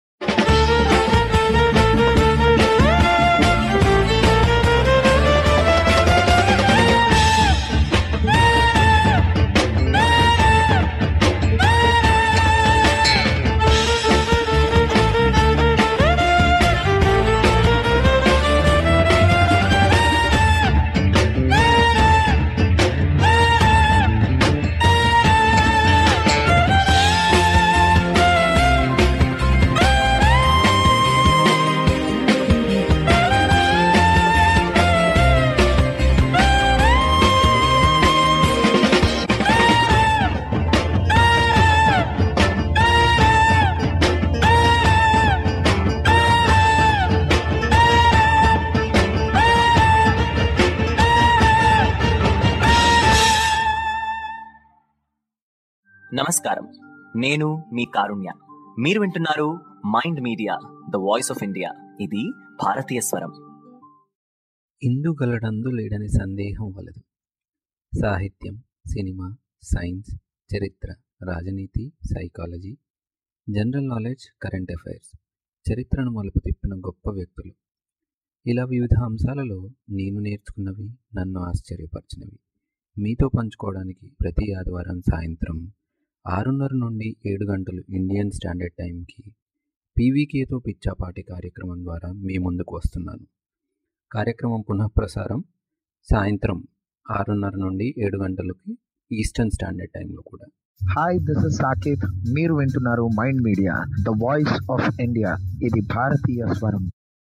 నమస్కారం నేను మీ కారుణ్య మీరు వింటున్నారు mind media the voice of India ఇది భారతీయ స్వరం ఇందుగలడందు లేడని సందేహం వలదు సాహిత్యం సినిమా సైన్స్ చరిత్ర రాజనీతి psychology general knowledge current affairs చరిత్రను మలుపు తిప్పిన గొప్ప వ్యక్తులు ఇలా వివిధ అంశాలలో నేను నేర్చుకున్నవి నన్ను ఆశ్చర్యపరిచినవి మీతో పంచుకోవడానికి ప్రతి ఆదివారం సాయంత్రం ఆరున్నర నుండి ఏడు గంటలు ఇండియన్ స్టాండర్డ్ టైంకి పీవీకేతో పిచ్చాపాటి కార్యక్రమం ద్వారా మీ ముందుకు వస్తున్నాను కార్యక్రమం పునఃప్రసారం సాయంత్రం ఆరున్నర నుండి ఏడు గంటలకి ఈస్టర్న్ స్టాండర్డ్ టైంలో కూడా హాయ్ దిస్ ఇస్ సాకేత్ మీరు వింటున్నారు mind media the voice of India ఇది భారతీయ స్వరం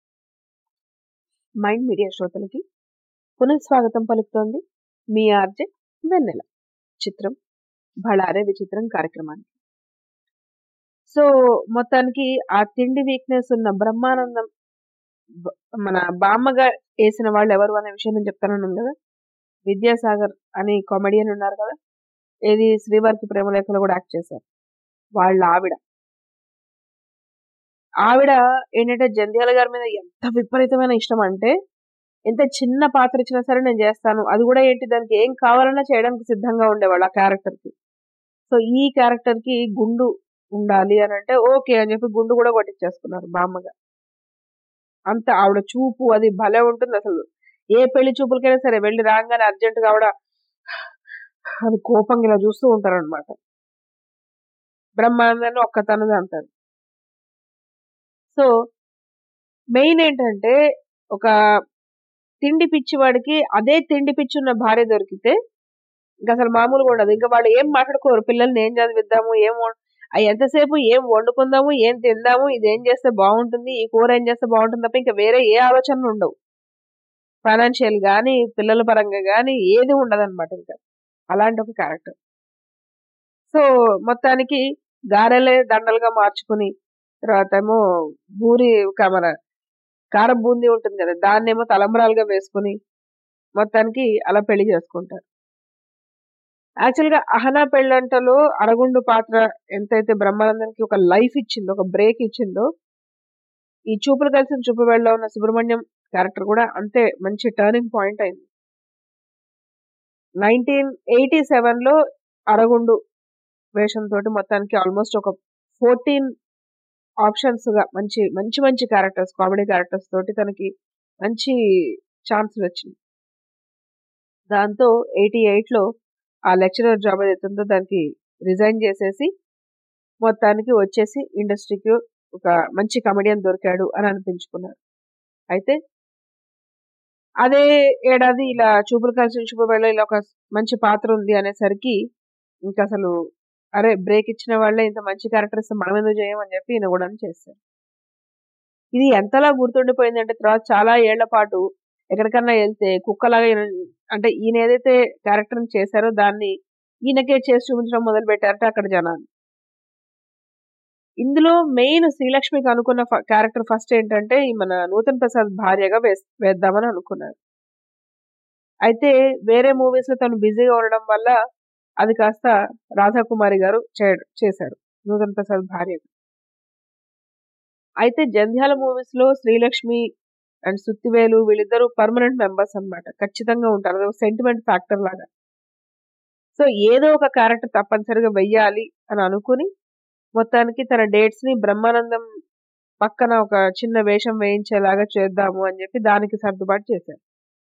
మైండ్ మీడియా శ్రోతలకి పునఃస్వాగతం పలుకుతోంది మీ ఆర్జే వెన్నెల చిత్రం బళారే విచిత్రం కార్యక్రమానికి సో మొత్తానికి ఆ తిండి వీక్నెస్ ఉన్న బ్రహ్మానందం బ- మన బామ్మగా వేసిన వాళ్ళు ఎవరు అనే విషయం నేను చెప్తానన్నాను కదా విద్యాసాగర్ అని కామెడియన్ ఉన్నారు కదా ఏది శ్రీవారికి ప్రేమలేఖలో కూడా యాక్ట్ చేశారు వాళ్ళ ఆవిడ ఆవిడ ఏంటంటే జంధ్యాల గారి మీద ఎంత విపరీతమైన ఇష్టం అంటే ఎంత చిన్న పాత్ర ఇచ్చినా సరే నేను చేస్తాను అది కూడా ఏంటి దానికి ఏం కావాలన్నా చేయడానికి సిద్ధంగా ఉండేవాళ్ళు ఆ క్యారెక్టర్ కి సో ఈ క్యారెక్టర్ కి గుండు ఉండాలి అని అంటే ఓకే అని చెప్పి గుండు కూడా కొట్టించేసుకున్నారు బామ్మగా అంత ఆవిడ చూపు అది భలే ఉంటుంది అసలు ఏ పెళ్లి చూపులకైనా సరే వెళ్ళి రాగానే అర్జెంట్ గా ఆవిడ అది కోపంగా ఇలా చూస్తూ ఉంటారు అనమాట బ్రహ్మానందాన్ని ఒక్కతనది అంటారు సో మెయిన్ ఏంటంటే ఒక తిండి పిచ్చి వాడికి అదే తిండి పిచ్చి ఉన్న భార్య దొరికితే ఇంకా అసలు మామూలుగా ఉండదు ఇంకా వాళ్ళు ఏం మాట్లాడుకోరు పిల్లల్ని ఏం చదివిద్దాము ఏం వం- ఆ ఎంతసేపు ఏం వండుకుందాము ఏం తిందాము ఇది ఏం చేస్తే బాగుంటుంది ఈ కూర ఏం చేస్తే బాగుంటుంది తప్ప ఇంకా వేరే ఏ ఆలోచనలు ఉండవు ఫైనాన్షియల్ కానీ పిల్లల పరంగా కానీ ఏది ఉండదు అనమాట ఇంకా అలాంటి ఒక క్యారెక్టర్ సో మొత్తానికి గారెలే దండలుగా మార్చుకుని తర్వాత ఏమో బూరి కమర కారం బూందీ ఉంటుంది కదా దాన్నేమో తలంబరాలుగా వేసుకుని మొత్తానికి అలా పెళ్లి చేసుకుంటారు యాక్చువల్ గా అహనా పెళ్ళంటలో అరగుండు పాత్ర ఎంతైతే బ్రహ్మానందానికి ఒక లైఫ్ ఇచ్చిందో ఒక బ్రేక్ ఇచ్చిందో ఈ చూపులు కలిసిన చూపు వెళ్ళలో ఉన్న సుబ్రహ్మణ్యం క్యారెక్టర్ కూడా అంతే మంచి టర్నింగ్ పాయింట్ అయింది నైన్టీన్ ఎయిటీ సెవెన్ లో అరగుండు వేషంతో మొత్తానికి ఆల్మోస్ట్ ఒక ఫోర్టీన్ ఆప్షన్స్ గా మంచి మంచి మంచి క్యారెక్టర్స్ కామెడీ క్యారెక్టర్స్ తోటి తనకి మంచి ఛాన్సులు వచ్చినాయి దాంతో ఎయిటీ ఎయిట్ లో ఆ లెక్చరర్ జాబ్ ఏదైతే ఉందో దానికి రిజైన్ చేసేసి మొత్తానికి వచ్చేసి ఇండస్ట్రీకి ఒక మంచి కమెడియన్ దొరికాడు అని అనిపించుకున్నారు అయితే అదే ఏడాది ఇలా చూపులు కలిసి చూపు వేళ ఇలా ఒక మంచి పాత్ర ఉంది అనేసరికి ఇంకా అసలు అరే బ్రేక్ ఇచ్చిన వాళ్ళే ఇంత మంచి క్యారెక్టర్స్ మనం ఎందుకు చేయమని చెప్పి ఈయన కూడా చేశారు ఇది ఎంతలా గుర్తుండిపోయిందంటే తర్వాత చాలా ఏళ్ల పాటు ఎక్కడికన్నా వెళ్తే కుక్కలాగా ఈయన అంటే ఈయన ఏదైతే క్యారెక్టర్ చేశారో దాన్ని ఈయనకే చేసి చూపించడం మొదలు పెట్టారంటే అక్కడ జనాలు ఇందులో మెయిన్ శ్రీలక్ష్మికి అనుకున్న క్యారెక్టర్ ఫస్ట్ ఏంటంటే ఈ మన నూతన్ ప్రసాద్ భార్యగా వేస్ వేద్దామని అనుకున్నారు అయితే వేరే మూవీస్ లో తను బిజీగా ఉండడం వల్ల అది కాస్త రాధాకుమారి గారు చేయడం చేశారు నూతన్ ప్రసాద్ భార్యగా అయితే జంధ్యాల మూవీస్ లో శ్రీలక్ష్మి అండ్ సుత్తివేలు వీళ్ళిద్దరూ పర్మనెంట్ మెంబర్స్ అన్నమాట ఖచ్చితంగా ఉంటారు అది సెంటిమెంట్ ఫ్యాక్టర్ లాగా సో ఏదో ఒక క్యారెక్టర్ తప్పనిసరిగా వెయ్యాలి అని అనుకుని మొత్తానికి తన డేట్స్ ని బ్రహ్మానందం పక్కన ఒక చిన్న వేషం వేయించేలాగా చేద్దాము అని చెప్పి దానికి సర్దుబాటు చేశారు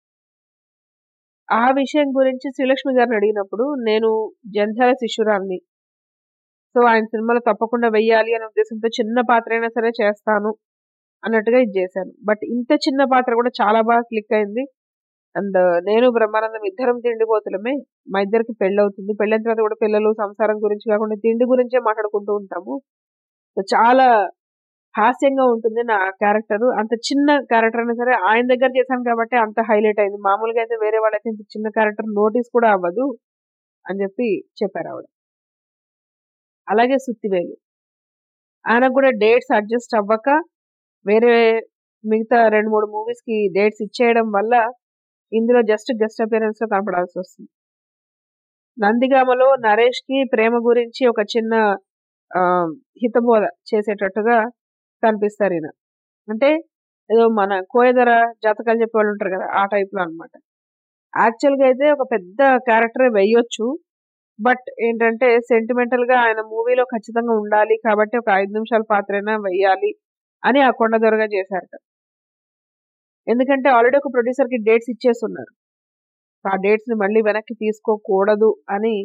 ఆ విషయం గురించి శ్రీలక్ష్మి గారిని అడిగినప్పుడు నేను జంధ్యాల శిష్యురాల్ని సో ఆయన సినిమాలో తప్పకుండా వెయ్యాలి అనే ఉద్దేశంతో చిన్న పాత్ర అయినా సరే చేస్తాను అన్నట్టుగా ఇది చేశాను బట్ ఇంత చిన్న పాత్ర కూడా చాలా బాగా క్లిక్ అయింది అండ్ నేను బ్రహ్మానందం ఇద్దరం తిండిపోతులమే మా ఇద్దరికి పెళ్ళి అవుతుంది పెళ్ళైన తర్వాత కూడా పిల్లలు సంసారం గురించి కాకుండా తిండి గురించే మాట్లాడుకుంటూ ఉంటాము సో చాలా హాస్యంగా ఉంటుంది నా క్యారెక్టర్ అంత చిన్న క్యారెక్టర్ అయినా సరే ఆయన దగ్గర చేశాను కాబట్టి అంత హైలైట్ అయింది మామూలుగా అయితే వేరే వాళ్ళైతే ఇంత చిన్న క్యారెక్టర్ నోటీస్ కూడా అవ్వదు అని చెప్పి చెప్పారు ఆవిడ అలాగే సుత్తివేలు ఆయనకు కూడా డేట్స్ అడ్జస్ట్ అవ్వక వేరే మిగతా రెండు మూడు మూవీస్ కి డేట్స్ ఇచ్చేయడం వల్ల ఇందులో జస్ట్ గెస్ట్ అపియరెన్స్ లో కనపడాల్సి వస్తుంది నందిగామలో నరేష్ కి ప్రేమ గురించి ఒక చిన్న ఆ, హితబోధ చేసేటట్టుగా కనిపిస్తారు ఈయన అంటే ఏదో మన కోయదర జాతకాలు చెప్పే వాళ్ళు ఉంటారు కదా ఆ టైప్ లో అనమాట యాక్చువల్ గా అయితే ఒక పెద్ద క్యారెక్టర్ వేయొచ్చు బట్ ఏంటంటే సెంటిమెంటల్ గా ఆయన మూవీలో ఖచ్చితంగా ఉండాలి కాబట్టి ఒక ఐదు నిమిషాల పాత్రైనా వెయ్యాలి అని ఆ కొండదొరగా చేశారట ఎందుకంటే ఆల్రెడీ ఒక ప్రొడ్యూసర్ కి డేట్స్ ఇచ్చేస్తున్నారు ఆ డేట్స్ ని మళ్ళీ వెనక్కి తీసుకోకూడదు అని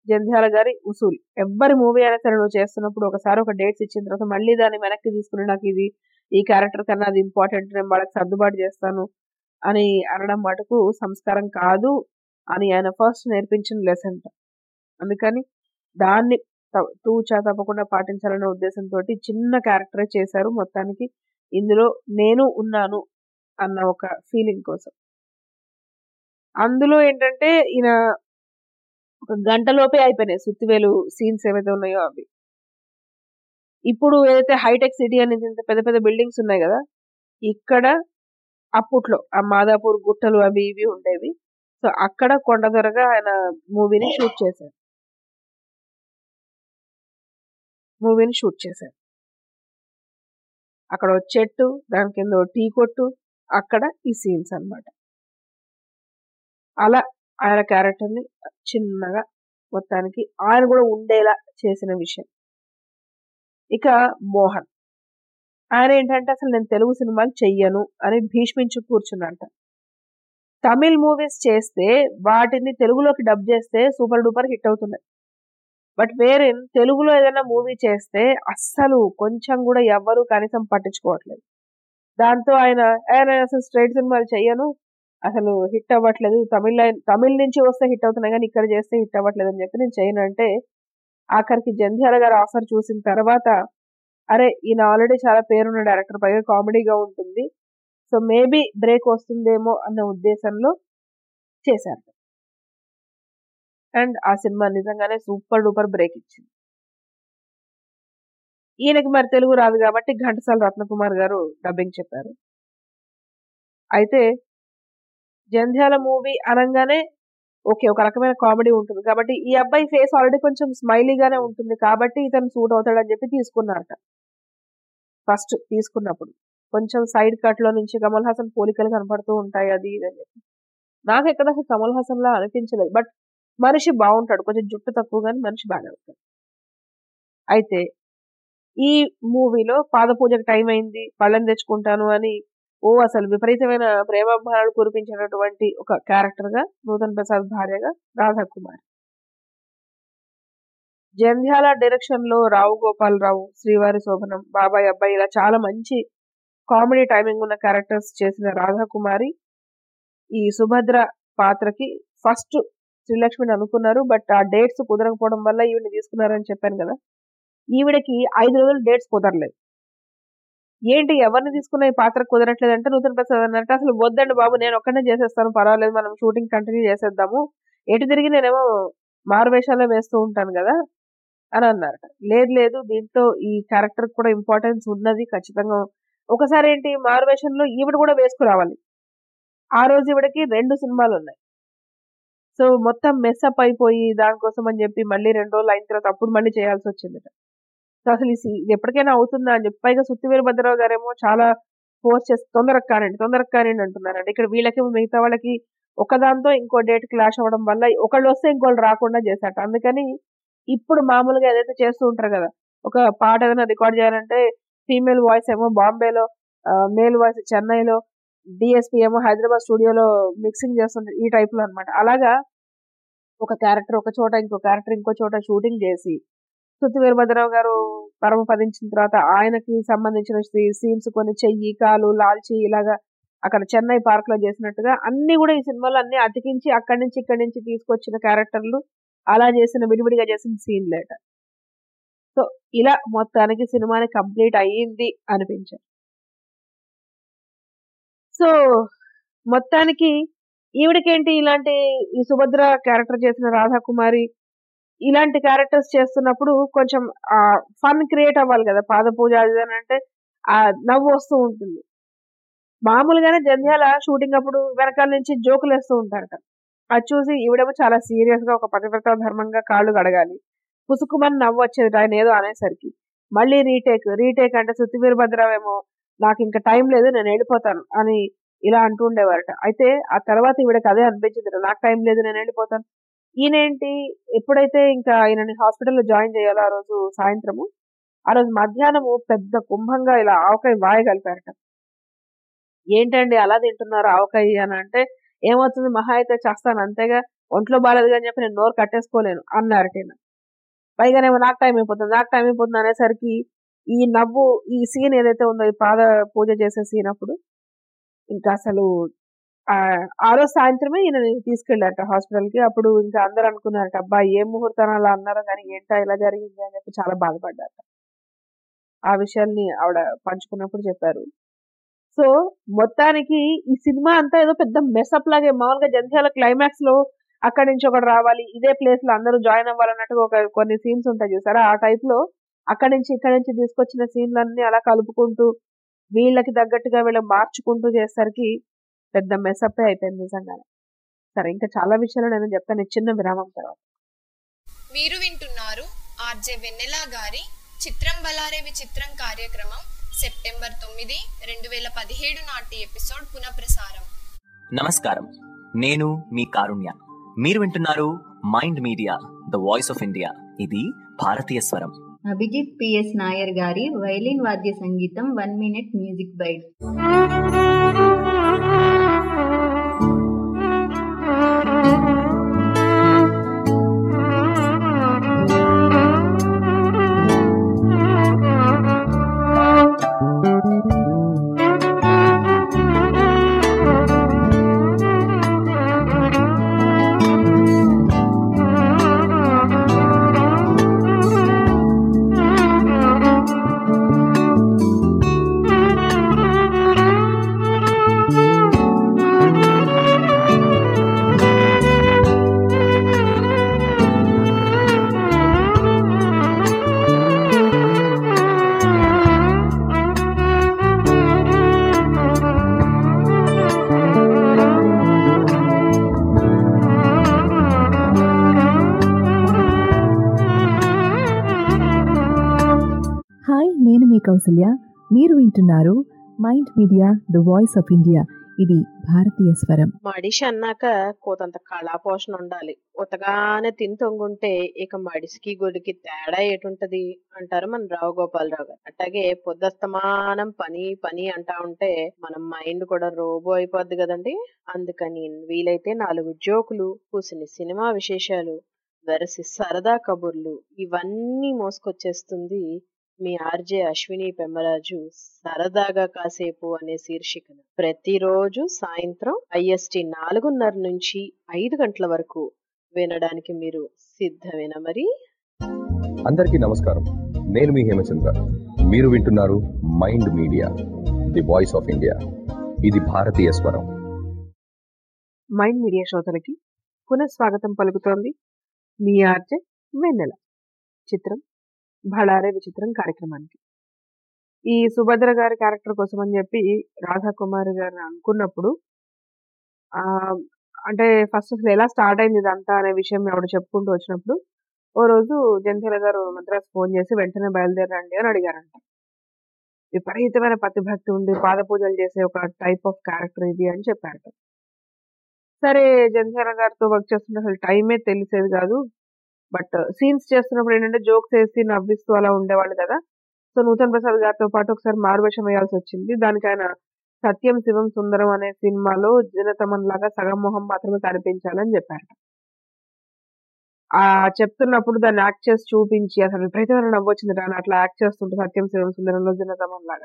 జంధ్యాల గారి ఉసూల్ ఎవ్వరి మూవీ అయినా సరే నువ్వు చేస్తున్నప్పుడు ఒకసారి ఒక డేట్స్ ఇచ్చిన తర్వాత మళ్ళీ దాన్ని వెనక్కి తీసుకుని నాకు ఇది ఈ క్యారెక్టర్ కన్నా అది ఇంపార్టెంట్ నేను వాళ్ళకి సర్దుబాటు చేస్తాను అని అనడం మటుకు సంస్కారం కాదు అని ఆయన ఫస్ట్ నేర్పించిన లెసన్ అందుకని దాన్ని త- తూచా తప్పకుండా పాటించాలనే ఉద్దేశంతో చిన్న క్యారెక్టరే చేశారు మొత్తానికి ఇందులో నేను ఉన్నాను అన్న ఒక ఫీలింగ్ కోసం అందులో ఏంటంటే ఈయన ఒక గంటలోపే అయిపోయినాయి సుత్తివేలు సీన్స్ ఏవైతే ఉన్నాయో అవి ఇప్పుడు ఏదైతే హైటెక్ సిటీ అనేది ఇంత పెద్ద పెద్ద బిల్డింగ్స్ ఉన్నాయి కదా ఇక్కడ అప్పట్లో ఆ మాదాపూర్ గుట్టలు అవి ఇవి ఉండేవి సో అక్కడ కొండ దొరగా ఆయన మూవీని షూట్ చేశారు మూవీని షూట్ చేశారు అక్కడ ఓ చెట్టు దాని కింద ఓ టీ కొట్టు అక్కడ ఈ సీన్స్ అన్నమాట అలా ఆయన క్యారెక్టర్ని చిన్నగా మొత్తానికి ఆయన కూడా ఉండేలా చేసిన విషయం ఇక మోహన్ ఆయన ఏంటంటే అసలు నేను తెలుగు సినిమాలు చెయ్యను అని భీష్మించు కూర్చున్నంట తమిళ్ మూవీస్ చేస్తే వాటిని తెలుగులోకి డబ్ చేస్తే సూపర్ డూపర్ హిట్ అవుతున్నాయి బట్ వేరే తెలుగులో ఏదైనా మూవీ చేస్తే అస్సలు కొంచెం కూడా ఎవ్వరూ కనీసం పట్టించుకోవట్లేదు దాంతో ఆయన "ఏ, నేను అసలు స్ట్రైట్ సినిమాలు చెయ్యను అసలు హిట్ అవ్వట్లేదు తమిళ తమిళ్ నుంచి వస్తే హిట్ అవుతున్నాయి కానీ ఇక్కడ చేస్తే హిట్ అవ్వట్లేదు అని చెప్పి నేను చేయను అంటే ఆఖరికి జంధ్యాల గారు ఆఫర్ చూసిన తర్వాత అరే ఈయన ఆల్రెడీ చాలా పేరున్న డైరెక్టర్ పైగా కామెడీగా ఉంటుంది సో మేబీ బ్రేక్ వస్తుందేమో అన్న ఉద్దేశంలో చేశారు అండ్ ఆ సినిమా నిజంగానే సూపర్ డూపర్ బ్రేక్ ఇచ్చింది ఈయనకి మరి తెలుగు రాదు కాబట్టి ఘంటసాల రత్నకుమార్ గారు డబ్బింగ్ చెప్పారు అయితే జంధ్యాల మూవీ అనగానే ఓకే ఒక రకమైన కామెడీ ఉంటుంది కాబట్టి ఈ అబ్బాయి ఫేస్ ఆల్రెడీ కొంచెం స్మైలీగానే ఉంటుంది కాబట్టి ఇతను సూట్ అవుతాడని చెప్పి తీసుకున్నారట ఫస్ట్ తీసుకున్నప్పుడు కొంచెం సైడ్ కట్ లో నుంచి కమల్ హాసన్ పోలికలు కనపడుతూ ఉంటాయి అది ఇది అని చెప్పి నాకు ఎక్కడ అసలు కమల్ హాసన్ లా అనిపించలేదు బట్ మనిషి బాగుంటాడు కొంచెం జుట్టు తక్కువ కానీ మనిషి బాగానే ఉంటాడు అయితే ఈ మూవీలో పాద పూజకు టైం అయింది పళ్ళని తెచ్చుకుంటాను అని ఓ అసలు విపరీతమైన ప్రేమాభిమానాలు కురిపించినటువంటి ఒక క్యారెక్టర్ గా నూతన్ ప్రసాద్ భార్యగా రాధా కుమార్ జంధ్యాల డైరెక్షన్ లో రావు గోపాలరావు శ్రీవారి శోభనం బాబాయ్ అబ్బాయి ఇలా చాలా మంచి కామెడీ టైమింగ్ ఉన్న క్యారెక్టర్స్ చేసిన రాధా కుమారి ఈ సుభద్ర పాత్రకి ఫస్ట్ శ్రీలక్ష్మిని అనుకున్నారు బట్ ఆ డేట్స్ కుదరకపోవడం వల్ల ఈవిని తీసుకున్నారని చెప్పాను కదా ఈవిడకి ఐదు రోజులు డేట్స్ కుదరలేదు ఏంటి ఎవరిని తీసుకున్న ఈ పాత్ర కుదరట్లేదు అంటే నూతన ప్రసాద్ అన్నట్టు అసలు వద్దండి బాబు నేను ఒక్కనే చేసేస్తాను పర్వాలేదు మనం షూటింగ్ కంటిన్యూ చేసేద్దాము ఎటు తిరిగి నేనేమో మారువేషాల్లో వేస్తూ ఉంటాను కదా అని అన్నారట లేదు లేదు దీంట్లో ఈ క్యారెక్టర్ కూడా ఇంపార్టెన్స్ ఉన్నది ఖచ్చితంగా ఒకసారి ఏంటి మారువేషంలో ఈవిడ కూడా వేసుకురావాలి ఆ రోజు ఈవిడకి రెండు సినిమాలు ఉన్నాయి సో మొత్తం మెస్అప్ అయిపోయి దానికోసం అని చెప్పి మళ్ళీ రెండు రోజులు అయిన తర్వాత అప్పుడు మళ్ళీ చేయాల్సి వచ్చిందట సో అసలు ఈ సి- ఇది ఎప్పటికైనా అవుతుందా అని చెప్పి పైగా సుత్తివేలు భద్రరావు గారేమో చాలా ఫోర్స్ చేసి తొందరగా కానివ్వండి తొందరగా కానివ్వండి అంటున్నారండి ఇక్కడ వీళ్ళకి మిగతా వాళ్ళకి ఒకదాంతో ఇంకో డేట్ క్లాష్ అవ్వడం వల్ల ఒకళ్ళు వస్తే ఇంకోళ్ళు రాకుండా చేశాట అందుకని ఇప్పుడు మామూలుగా ఏదైతే చేస్తూ ఉంటారు కదా ఒక పాట ఏదైనా రికార్డ్ చేయాలంటే ఫీమేల్ వాయిస్ ఏమో బాంబేలో మేల్ వాయిస్ చెన్నైలో డిఎస్పి ఏమో హైదరాబాద్ స్టూడియోలో మిక్సింగ్ చేస్తుంటారు ఈ టైప్ లో అనమాట అలాగా ఒక క్యారెక్టర్ ఒక చోట ఇంకో క్యారెక్టర్ ఇంకో చోట షూటింగ్ చేసి తుత్తి వీరభద్రరావు గారు పరమపదించిన తర్వాత ఆయనకి సంబంధించిన సీన్స్ కొన్ని చెయ్యి కాలు లాల్చి ఇలాగా అక్కడ చెన్నై పార్క్ లో చేసినట్టుగా అన్ని కూడా ఈ సినిమాలో అన్ని అతికించి అక్కడి నుంచి ఇక్కడి నుంచి తీసుకొచ్చిన క్యారెక్టర్లు అలా చేసిన విడివిడిగా చేసిన సీన్ లేట సో ఇలా మొత్తానికి సినిమాని కంప్లీట్ అయ్యింది అనిపించారు సో మొత్తానికి ఈవిడకేంటి ఇలాంటి ఈ సుభద్ర క్యారెక్టర్ చేసిన రాధాకుమారి ఇలాంటి క్యారెక్టర్స్ చేస్తున్నప్పుడు కొంచెం ఆ ఫన్ క్రియేట్ అవ్వాలి కదా పాద పూజ అది ఇది అని అంటే ఆ నవ్వు వస్తూ ఉంటుంది మామూలుగానే జంధ్యాల షూటింగ్ అప్పుడు వెనకాల నుంచి జోకులు వేస్తూ ఉంటారట అది చూసి ఈవిడేమో చాలా సీరియస్ గా ఒక పతివ్రత ధర్మంగా కాళ్ళు కడగాలి పుసుకుమని నవ్వు వచ్చేది ఆయన ఏదో అనేసరికి మళ్ళీ రీటేక్ రీటేక్ అంటే సుత్తివీర భద్రవేమో నాకు ఇంకా టైం లేదు నేను వెళ్ళిపోతాను అని ఇలా అంటూ ఉండేవారట అయితే ఆ తర్వాత ఈవిడకి అదే అనిపించింది నాకు టైం లేదు నేను వెళ్ళిపోతాను ఈయనేంటి ఎప్పుడైతే ఇంకా ఆయనని హాస్పిటల్లో జాయిన్ చేయాలో ఆ రోజు సాయంత్రము ఆ రోజు మధ్యాహ్నము పెద్ద కుంభంగా ఇలా ఆవకాయ వాయ కలిపారట ఏంటండి అలా తింటున్నారు ఆవకాయ అని అంటే ఏమవుతుంది మహా అయితే చేస్తాను అంతేగా ఒంట్లో బాగాలేదు అని చెప్పి నేను నోరు కట్టేసుకోలేను అన్నారు టీనా పైగానేమో నాకు టైం అయిపోతుంది నాకు టైం అయిపోతుంది అనేసరికి ఈ నవ్వు ఈ సీన్ ఏదైతే ఉందో ఈ పాద పూజ చేసే సీన్ అప్పుడు ఇంకా అసలు ఆ ఆ రోజు సాయంత్రమే ఈయన తీసుకెళ్ళారట హాస్పిటల్ కి అప్పుడు ఇంకా అందరు అనుకున్నారట అబ్బా ఏ ముహూర్తాన్ని అలా అన్నారో కానీ ఏంటా ఇలా జరిగింది అని చెప్పి చాలా బాధపడ్డారట ఆ విషయాల్ని ఆవిడ పంచుకున్నప్పుడు చెప్పారు సో మొత్తానికి ఈ సినిమా అంతా ఏదో పెద్ద మెసప్ లాగే మామూలుగా జంధ్యాల క్లైమాక్స్ లో అక్కడి నుంచి ఒకటి రావాలి ఇదే ప్లేస్ లో అందరూ జాయిన్ అవ్వాలన్నట్టుగా ఒక కొన్ని సీన్స్ ఉంటాయి చూసారా ఆ టైప్ లో అక్కడి నుంచి ఇక్కడి నుంచి తీసుకొచ్చిన సీన్లన్నీ అలా కలుపుకుంటూ వీళ్ళకి తగ్గట్టుగా వీళ్ళు మార్చుకుంటూ చేసరికి పెద్ద మెసప్పే అయిపోయింది నిజంగానే సరే ఇంకా చాలా విషయాలు నేను చెప్తాను ఈ చిన్న విరామం తర్వాత మీరు వింటున్నారు ఆర్జే వెన్నెల గారి చిత్రం బలారేవి చిత్రం కార్యక్రమం సెప్టెంబర్ తొమ్మిది రెండు వేల పదిహేడు నాటి ఎపిసోడ్ పునఃప్రసారం నమస్కారం నేను మీ కారుణ్య మీరు వింటున్నారు mind media the voice of India ఇది భారతీయ స్వరం అభిజిత్ పిఎస్ నాయర్ గారి వైలిన్ వాద్య సంగీతం one minute music bite hi నేను మీ కౌసల్య మీరు వింటున్నారు mind media the voice of India ఇది భారతీయ స్వరం మడిషి అన్నాక కోతంత కళాపోషణ ఉండాలి ఉతగానే తిని తొంగుంటే ఇక మడిసికి గొడికి తేడా ఏటుంటది అంటారు మన రావు గోపాలరావు గారు అట్లాగే పొద్దస్తమానం పని పని అంటా ఉంటే మన మైండ్ కూడా రోబో అయిపోద్ది కదండి అందుకని వీలైతే నాలుగు జోకులు కూసిన సినిమా విశేషాలు వెరసి సరదా కబుర్లు ఇవన్నీ మోసుకొచ్చేస్తుంది మీ ఆర్జే అశ్విని పెమ్మరాజు సరదాగా కాసేపు అనే శీర్షికన ప్రతిరోజు సాయంత్రం ఐఎస్టి నాలుగున్నర నుంచి ఐదు గంటల వరకు వినడానికి మీరు సిద్ధమేనా మరి అందరికీ నమస్కారం నేను మీ హేమచంద్ర మీరు వింటున్నారు mind media the voice of India ఇది భారతీయ స్వరం మైండ్ మీడియా శ్రోతలకి పునఃస్వాగతం పలుకుతోంది మీ ఆర్జే వెన్నెల చిత్రం భళారే విచిత్రం కార్యక్రమానికి ఈ సుభద్ర గారి క్యారెక్టర్ కోసం అని చెప్పి రాధాకుమారి గారిని అనుకున్నప్పుడు ఆ అంటే ఫస్ట్ అసలు ఎలా స్టార్ట్ అయింది ఇదంతా అనే విషయం ఆవిడ చెప్పుకుంటూ వచ్చినప్పుడు ఓ రోజు జంధ్యాల గారు మద్రాసు ఫోన్ చేసి వెంటనే బయలుదేరండి అని అడిగారంట విపరీతమైన పతిభక్తి ఉండి పాద పూజలు చేసే ఒక టైప్ ఆఫ్ క్యారెక్టర్ ఇది అని చెప్పారట సరే జంధ్యాల గారితో వర్క్ చేస్తుంటే అసలు టైమే తెలిసేది కాదు బట్ సీన్స్ చేస్తున్నప్పుడు ఏంటంటే జోక్స్ వేసి నవ్విస్తూ అలా ఉండేవాళ్ళు కదా సో నూతన్ ప్రసాద్ గారితో పాటు ఒకసారి మారువేషం వేయాల్సి వచ్చింది దానికి ఆయన సత్యం శివం సుందరం అనే సినిమాలో జనతమన్ లాగా సగం మొహం మాత్రమే కనిపించాలని చెప్పారు ఆ చెప్తున్నప్పుడు దాన్ని యాక్ట్ చేసి చూపించి అసలు విపరీతమైన నవ్వు వచ్చింది దాన్ని అట్లా యాక్ట్ చేస్తుంటే సత్యం శివం సుందరంలో జనతమన్ లాగా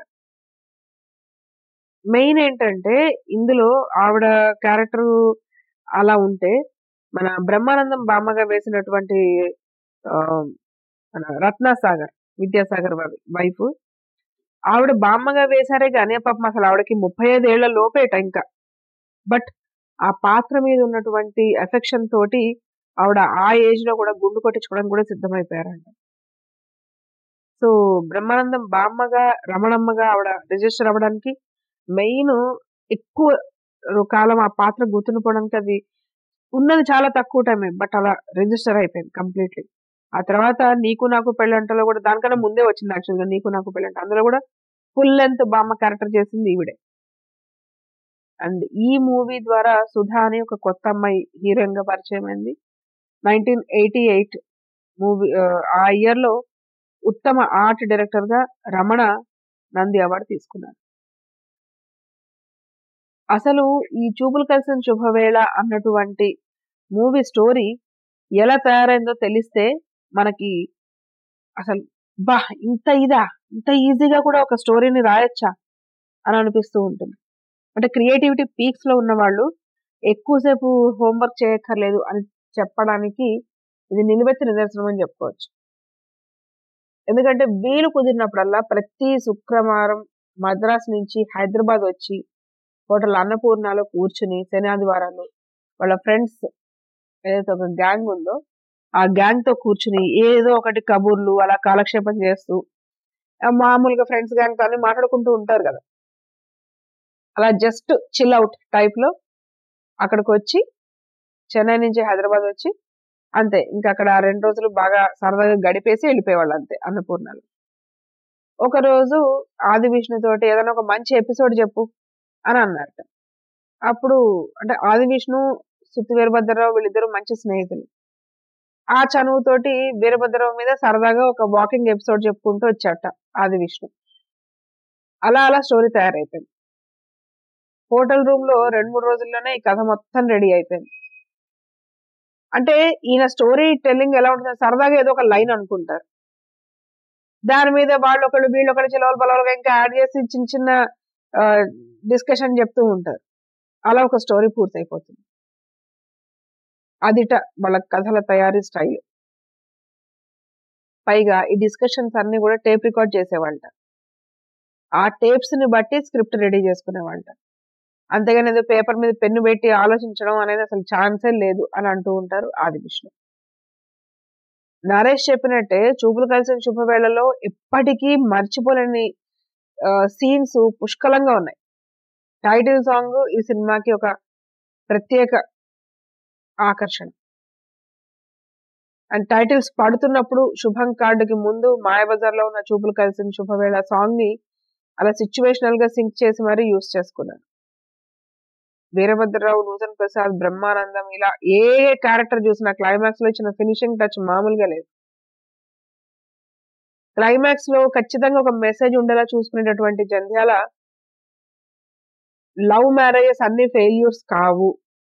మెయిన్ ఏంటంటే ఇందులో ఆవిడ క్యారెక్టర్ అలా ఉంటే మన బ్రహ్మానందం బామ్మగా వేసినటువంటి ఆ, మన రత్నాసాగర్ విద్యాసాగర్ వైఫ్ ఆవిడ బామ్మగా వేశారే కానీ పాపం అసలు ఆవిడకి ముప్పై ఐదేళ్ల లోపేట ఇంకా బట్ ఆ పాత్ర మీద ఉన్నటువంటి ఎఫెక్షన్ తోటి ఆవిడ ఆ ఏజ్ లో కూడా గుండు కొట్టించుకోవడానికి కూడా సిద్ధమైపోయారంట సో బ్రహ్మానందం బామ్మగా రమణమ్మగా ఆవిడ రిజిస్టర్ అవ్వడానికి మెయిన్ ఎక్కువ కాలం ఆ పాత్ర గుర్తుండిపోవడానికి అది ఉన్నది చాలా తక్కువ టైమే బట్ అలా రిజిస్టర్ అయిపోయింది కంప్లీట్లీ ఆ తర్వాత నీకు నాకు పెళ్ళంటలో కూడా దానికన్నా ముందే వచ్చింది యాక్చువల్గా నీకు నాకు పెళ్ళంట అందులో కూడా ఫుల్ లెంత్ బామ్మ క్యారెక్టర్ చేసింది ఈవిడే అండ్ ఈ మూవీ ద్వారా సుధా అని ఒక కొత్త అమ్మాయి హీరోయిన్ గా పరిచయం అయింది నైన్టీన్ ఎయిటీ ఎయిట్ మూవీ ఆ ఇయర్ లో ఉత్తమ ఆర్ట్ డైరెక్టర్ గా రమణ నంది అవార్డు తీసుకున్నారు అసలు ఈ చూపులు కలిసిన శుభవేళ అన్నటువంటి మూవీ స్టోరీ ఎలా తయారైందో తెలిస్తే మనకి అసలు బా ఇంత ఇదా ఇంత ఈజీగా కూడా ఒక స్టోరీని రాయొచ్చా అని అనిపిస్తూ ఉంటుంది అంటే క్రియేటివిటీ పీక్స్ లో ఉన్న వాళ్ళు ఎక్కువసేపు హోంవర్క్ చేయక్కర్లేదు అని చెప్పడానికి ఇది నిలువెత్తి నిదర్శనం అని చెప్పుకోవచ్చు ఎందుకంటే వీలు కుదిరినప్పుడల్లా ప్రతి శుక్రవారం మద్రాస్ నుంచి హైదరాబాద్ వచ్చి హోటల్ అన్నపూర్ణలో కూర్చుని శని ఆదివారాలు వాళ్ళ ఫ్రెండ్స్ ఏదైతే ఒక గ్యాంగ్ ఉందో ఆ గ్యాంగ్ తో కూర్చుని ఏదో ఒకటి కబుర్లు అలా కాలక్షేపం చేస్తూ ఆ మామూలుగా ఫ్రెండ్స్ గ్యాంగ్ తో అన్ని మాట్లాడుకుంటూ ఉంటారు కదా అలా జస్ట్ చిల్ అవుట్ టైప్ లో అక్కడికి వచ్చి చెన్నై నుంచి హైదరాబాద్ వచ్చి అంతే ఇంకా అక్కడ ఆ రెండు రోజులు బాగా సరదాగా గడిపేసి వెళ్ళిపోయేవాళ్ళు అంతే అన్నపూర్ణలు ఒక రోజు ఆది విష్ణు తోటి ఏదైనా ఒక మంచి ఎపిసోడ్ చెప్పు అని అన్నారట అప్పుడు అంటే ఆది విష్ణు సుత్తి వీరభద్రరావు వీళ్ళిద్దరు మంచి స్నేహితులు ఆ చనువుతోటి వీరభద్రరావు మీద సరదాగా ఒక వాకింగ్ ఎపిసోడ్ చెప్పుకుంటూ వచ్చాట ఆది విష్ణు అలా అలా స్టోరీ తయారైపోయింది హోటల్ రూమ్ లో రెండు మూడు రోజుల్లోనే ఈ కథ మొత్తం రెడీ అయిపోయింది అంటే ఈయన స్టోరీ టెల్లింగ్ ఎలా ఉంటుంది సరదాగా ఏదో ఒక లైన్ అనుకుంటారు దాని మీద వాళ్ళు ఒకళ్ళు వీళ్ళు ఒకళ్ళు చిలవలు బలవలుగా ఇంకా యాడ్ చేసి చిన్న చిన్న డిస్కషన్ చెప్తూ ఉంటారు అలా ఒక స్టోరీ పూర్తయిపోతుంది అదిట వాళ్ళ కథల తయారీ స్టైల్ పైగా ఈ డిస్కషన్స్ అన్ని కూడా టేప్ రికార్డ్ చేసేవాళ్ళ ఆ టేప్స్ ని బట్టి స్క్రిప్ట్ రెడీ చేసుకునేవాళ్ళ అంతేగాని ఏదో పేపర్ మీద పెన్ను పెట్టి ఆలోచించడం అనేది అసలు ఛాన్సే లేదు అని అంటూ ఉంటారు ఆది విష్ణు నరేష్ చెప్పినట్టే చూపులు కలిసిన శుభవేళలో ఎప్పటికీ మర్చిపోలేని సీన్స్ పుష్కలంగా ఉన్నాయి టైటిల్ సాంగ్ ఈ సినిమాకి ఒక ప్రత్యేక ఆకర్షణ అండ్ టైటిల్స్ పడుతున్నప్పుడు శుభం కార్డుకి ముందు మాయాబజార్ లో ఉన్న చూపులు కలిసిన శుభవేళ సాంగ్ ని అలా సిచ్యువేషనల్ గా సింక్ చేసి మరీ యూస్ చేసుకున్నారు వీరభద్రరావు నూతన్ ప్రసాద్ బ్రహ్మానందం ఇలా ఏ క్యారెక్టర్ చూసినా క్లైమాక్స్ లో ఇచ్చిన ఫినిషింగ్ టచ్ మామూలుగా లేదు క్లైమాక్స్ లో ఖచ్చితంగా ఒక మెసేజ్ ఉండేలా చూసుకునేటటువంటి జంధ్యాల లవ్ మ్యారేజెస్ అన్ని ఫెయిల్యూర్స్ కావు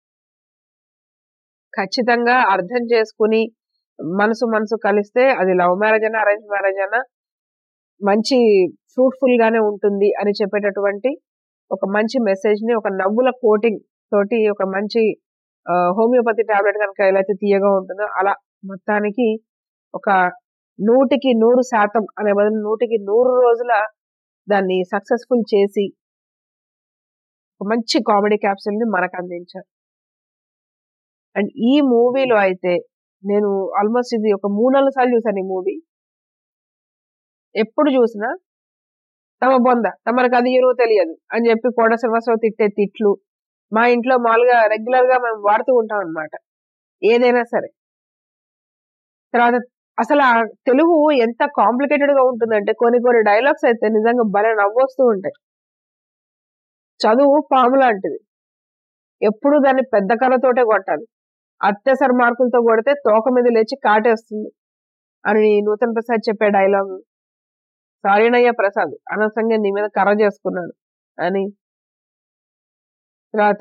ఖచ్చితంగా అర్థం చేసుకుని మనసు మనసు కలిస్తే అది లవ్ మ్యారేజ్ అయినా అరేంజ్ మ్యారేజ్ అయినా మంచి ఫ్రూట్ఫుల్ గానే ఉంటుంది అని చెప్పేటటువంటి ఒక మంచి మెసేజ్ ని ఒక నవ్వుల కోటింగ్ తోటి ఒక మంచి హోమియోపతి టాబ్లెట్ కనుక ఎలా అయితే తీయగా ఉంటుందో అలా మొత్తానికి ఒక నూటికి నూరు శాతం అనే బదులు నూటికి నూరు రోజుల దాన్ని సక్సెస్ఫుల్ చేసి ఒక మంచి కామెడీ క్యాప్సూల్ ని మనకు అందించారు అండ్ ఈ మూవీలో అయితే నేను ఆల్మోస్ట్ ఇది ఒక మూడు నాలుగు సార్లు చూసాను ఈ మూవీ ఎప్పుడు చూసినా తమ బొంద తమకు అది ఎరువు తెలియదు అని చెప్పి కోట శ్రీనివాసరావు తిట్టే తిట్లు మా ఇంట్లో మామూలుగా రెగ్యులర్ గా మేము వాడుతూ ఉంటాం అనమాట ఏదైనా సరే తర్వాత అసలు ఆ తెలుగు ఎంత కాంప్లికేటెడ్ గా ఉంటుందంటే కొన్ని కొన్ని డైలాగ్స్ అయితే నిజంగా భలే నవ్వొస్తూ ఉంటాయి చదువు పాము లాంటిది ఎప్పుడు దాన్ని పెద్ద కళ్ళతోటే కొట్టాలి అత్యవసర మార్కులతో కొడితే తోక మీద లేచి కాటేస్తుంది అని నూతన్ ప్రసాద్ చెప్పే డైలాగ్ సారీనయ్య ప్రసాద్ అనవసరంగా నీ మీద కర్ర చేసుకున్నాను అని తర్వాత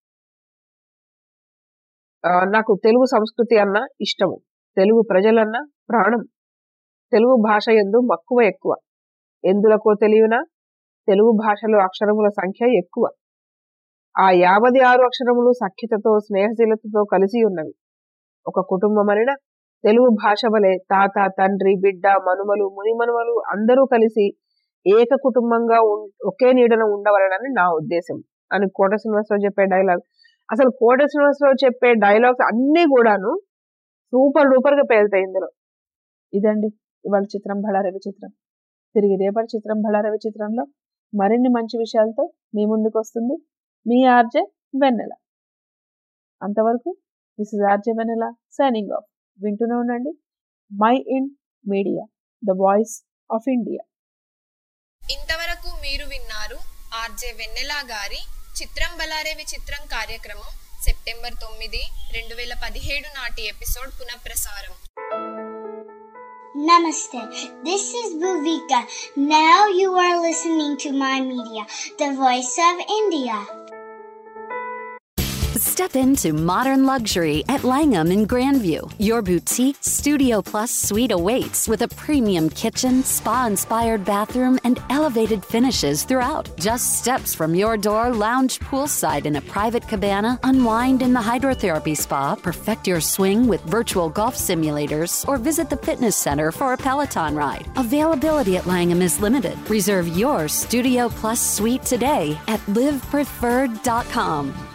నాకు తెలుగు సంస్కృతి అన్న ఇష్టము తెలుగు ప్రజలన్నా ప్రాణం తెలుగు భాష ఎందు మక్కువ ఎక్కువ ఎందులకో తెలియనా తెలుగు భాషలో అక్షరముల సంఖ్య ఎక్కువ ఆ యాభై ఆరు అక్షరములు సఖ్యతతో స్నేహశీలతతో కలిసి ఉన్నవి ఒక కుటుంబమనిన తెలుగు భాష వలె తాత తండ్రి బిడ్డ మనుమలు మునిమనుమలు అందరూ కలిసి ఏక కుటుంబంగా ఒకే నీడన ఉండవలనని నా ఉద్దేశం అని కోట శ్రీనివాసరావు చెప్పే డైలాగ్ అసలు కోట శ్రీనివాసరావు చెప్పే డైలాగ్స్ అన్ని కూడాను సూపర్ డూపర్ గా పేలుతాయి ఇందులో ఇదండి ఇవాళ చిత్రం బళారవి చిత్రం తిరిగి రేపటి చిత్రం బళారవి చిత్రంలో మరిన్ని మంచి విషయాలతో మీ ముందుకు వస్తుంది మీ ఆర్జే వెన్నెల అంతవరకు this is RJ Vennela signing off వింటూనే ఉండండి mind media the voice of India ఇంతవరకు మీరు విన్నారు ఆర్జే వెన్నెల గారి చిత్రం బలారేవి చిత్రం కార్యక్రమం సెప్టెంబర్ తొమ్మిది రెండు వేల పదిహేడు నాటి ఎపిసోడ్ పునఃప్రసారం Namaste. This is Bhuvika. Now you are listening to my media, the voice of India. Step into modern luxury at Langham in Grandview. Your boutique Studio Plus suite awaits with a premium kitchen, spa inspired bathroom, and elevated finishes throughout. Just steps from your door, lounge poolside in a private cabana, unwind in the hydrotherapy spa, perfect your swing with virtual golf simulators, or visit the fitness center for a Peloton ride. Availability at Langham is limited. Reserve your Studio Plus suite today at livepreferred.com.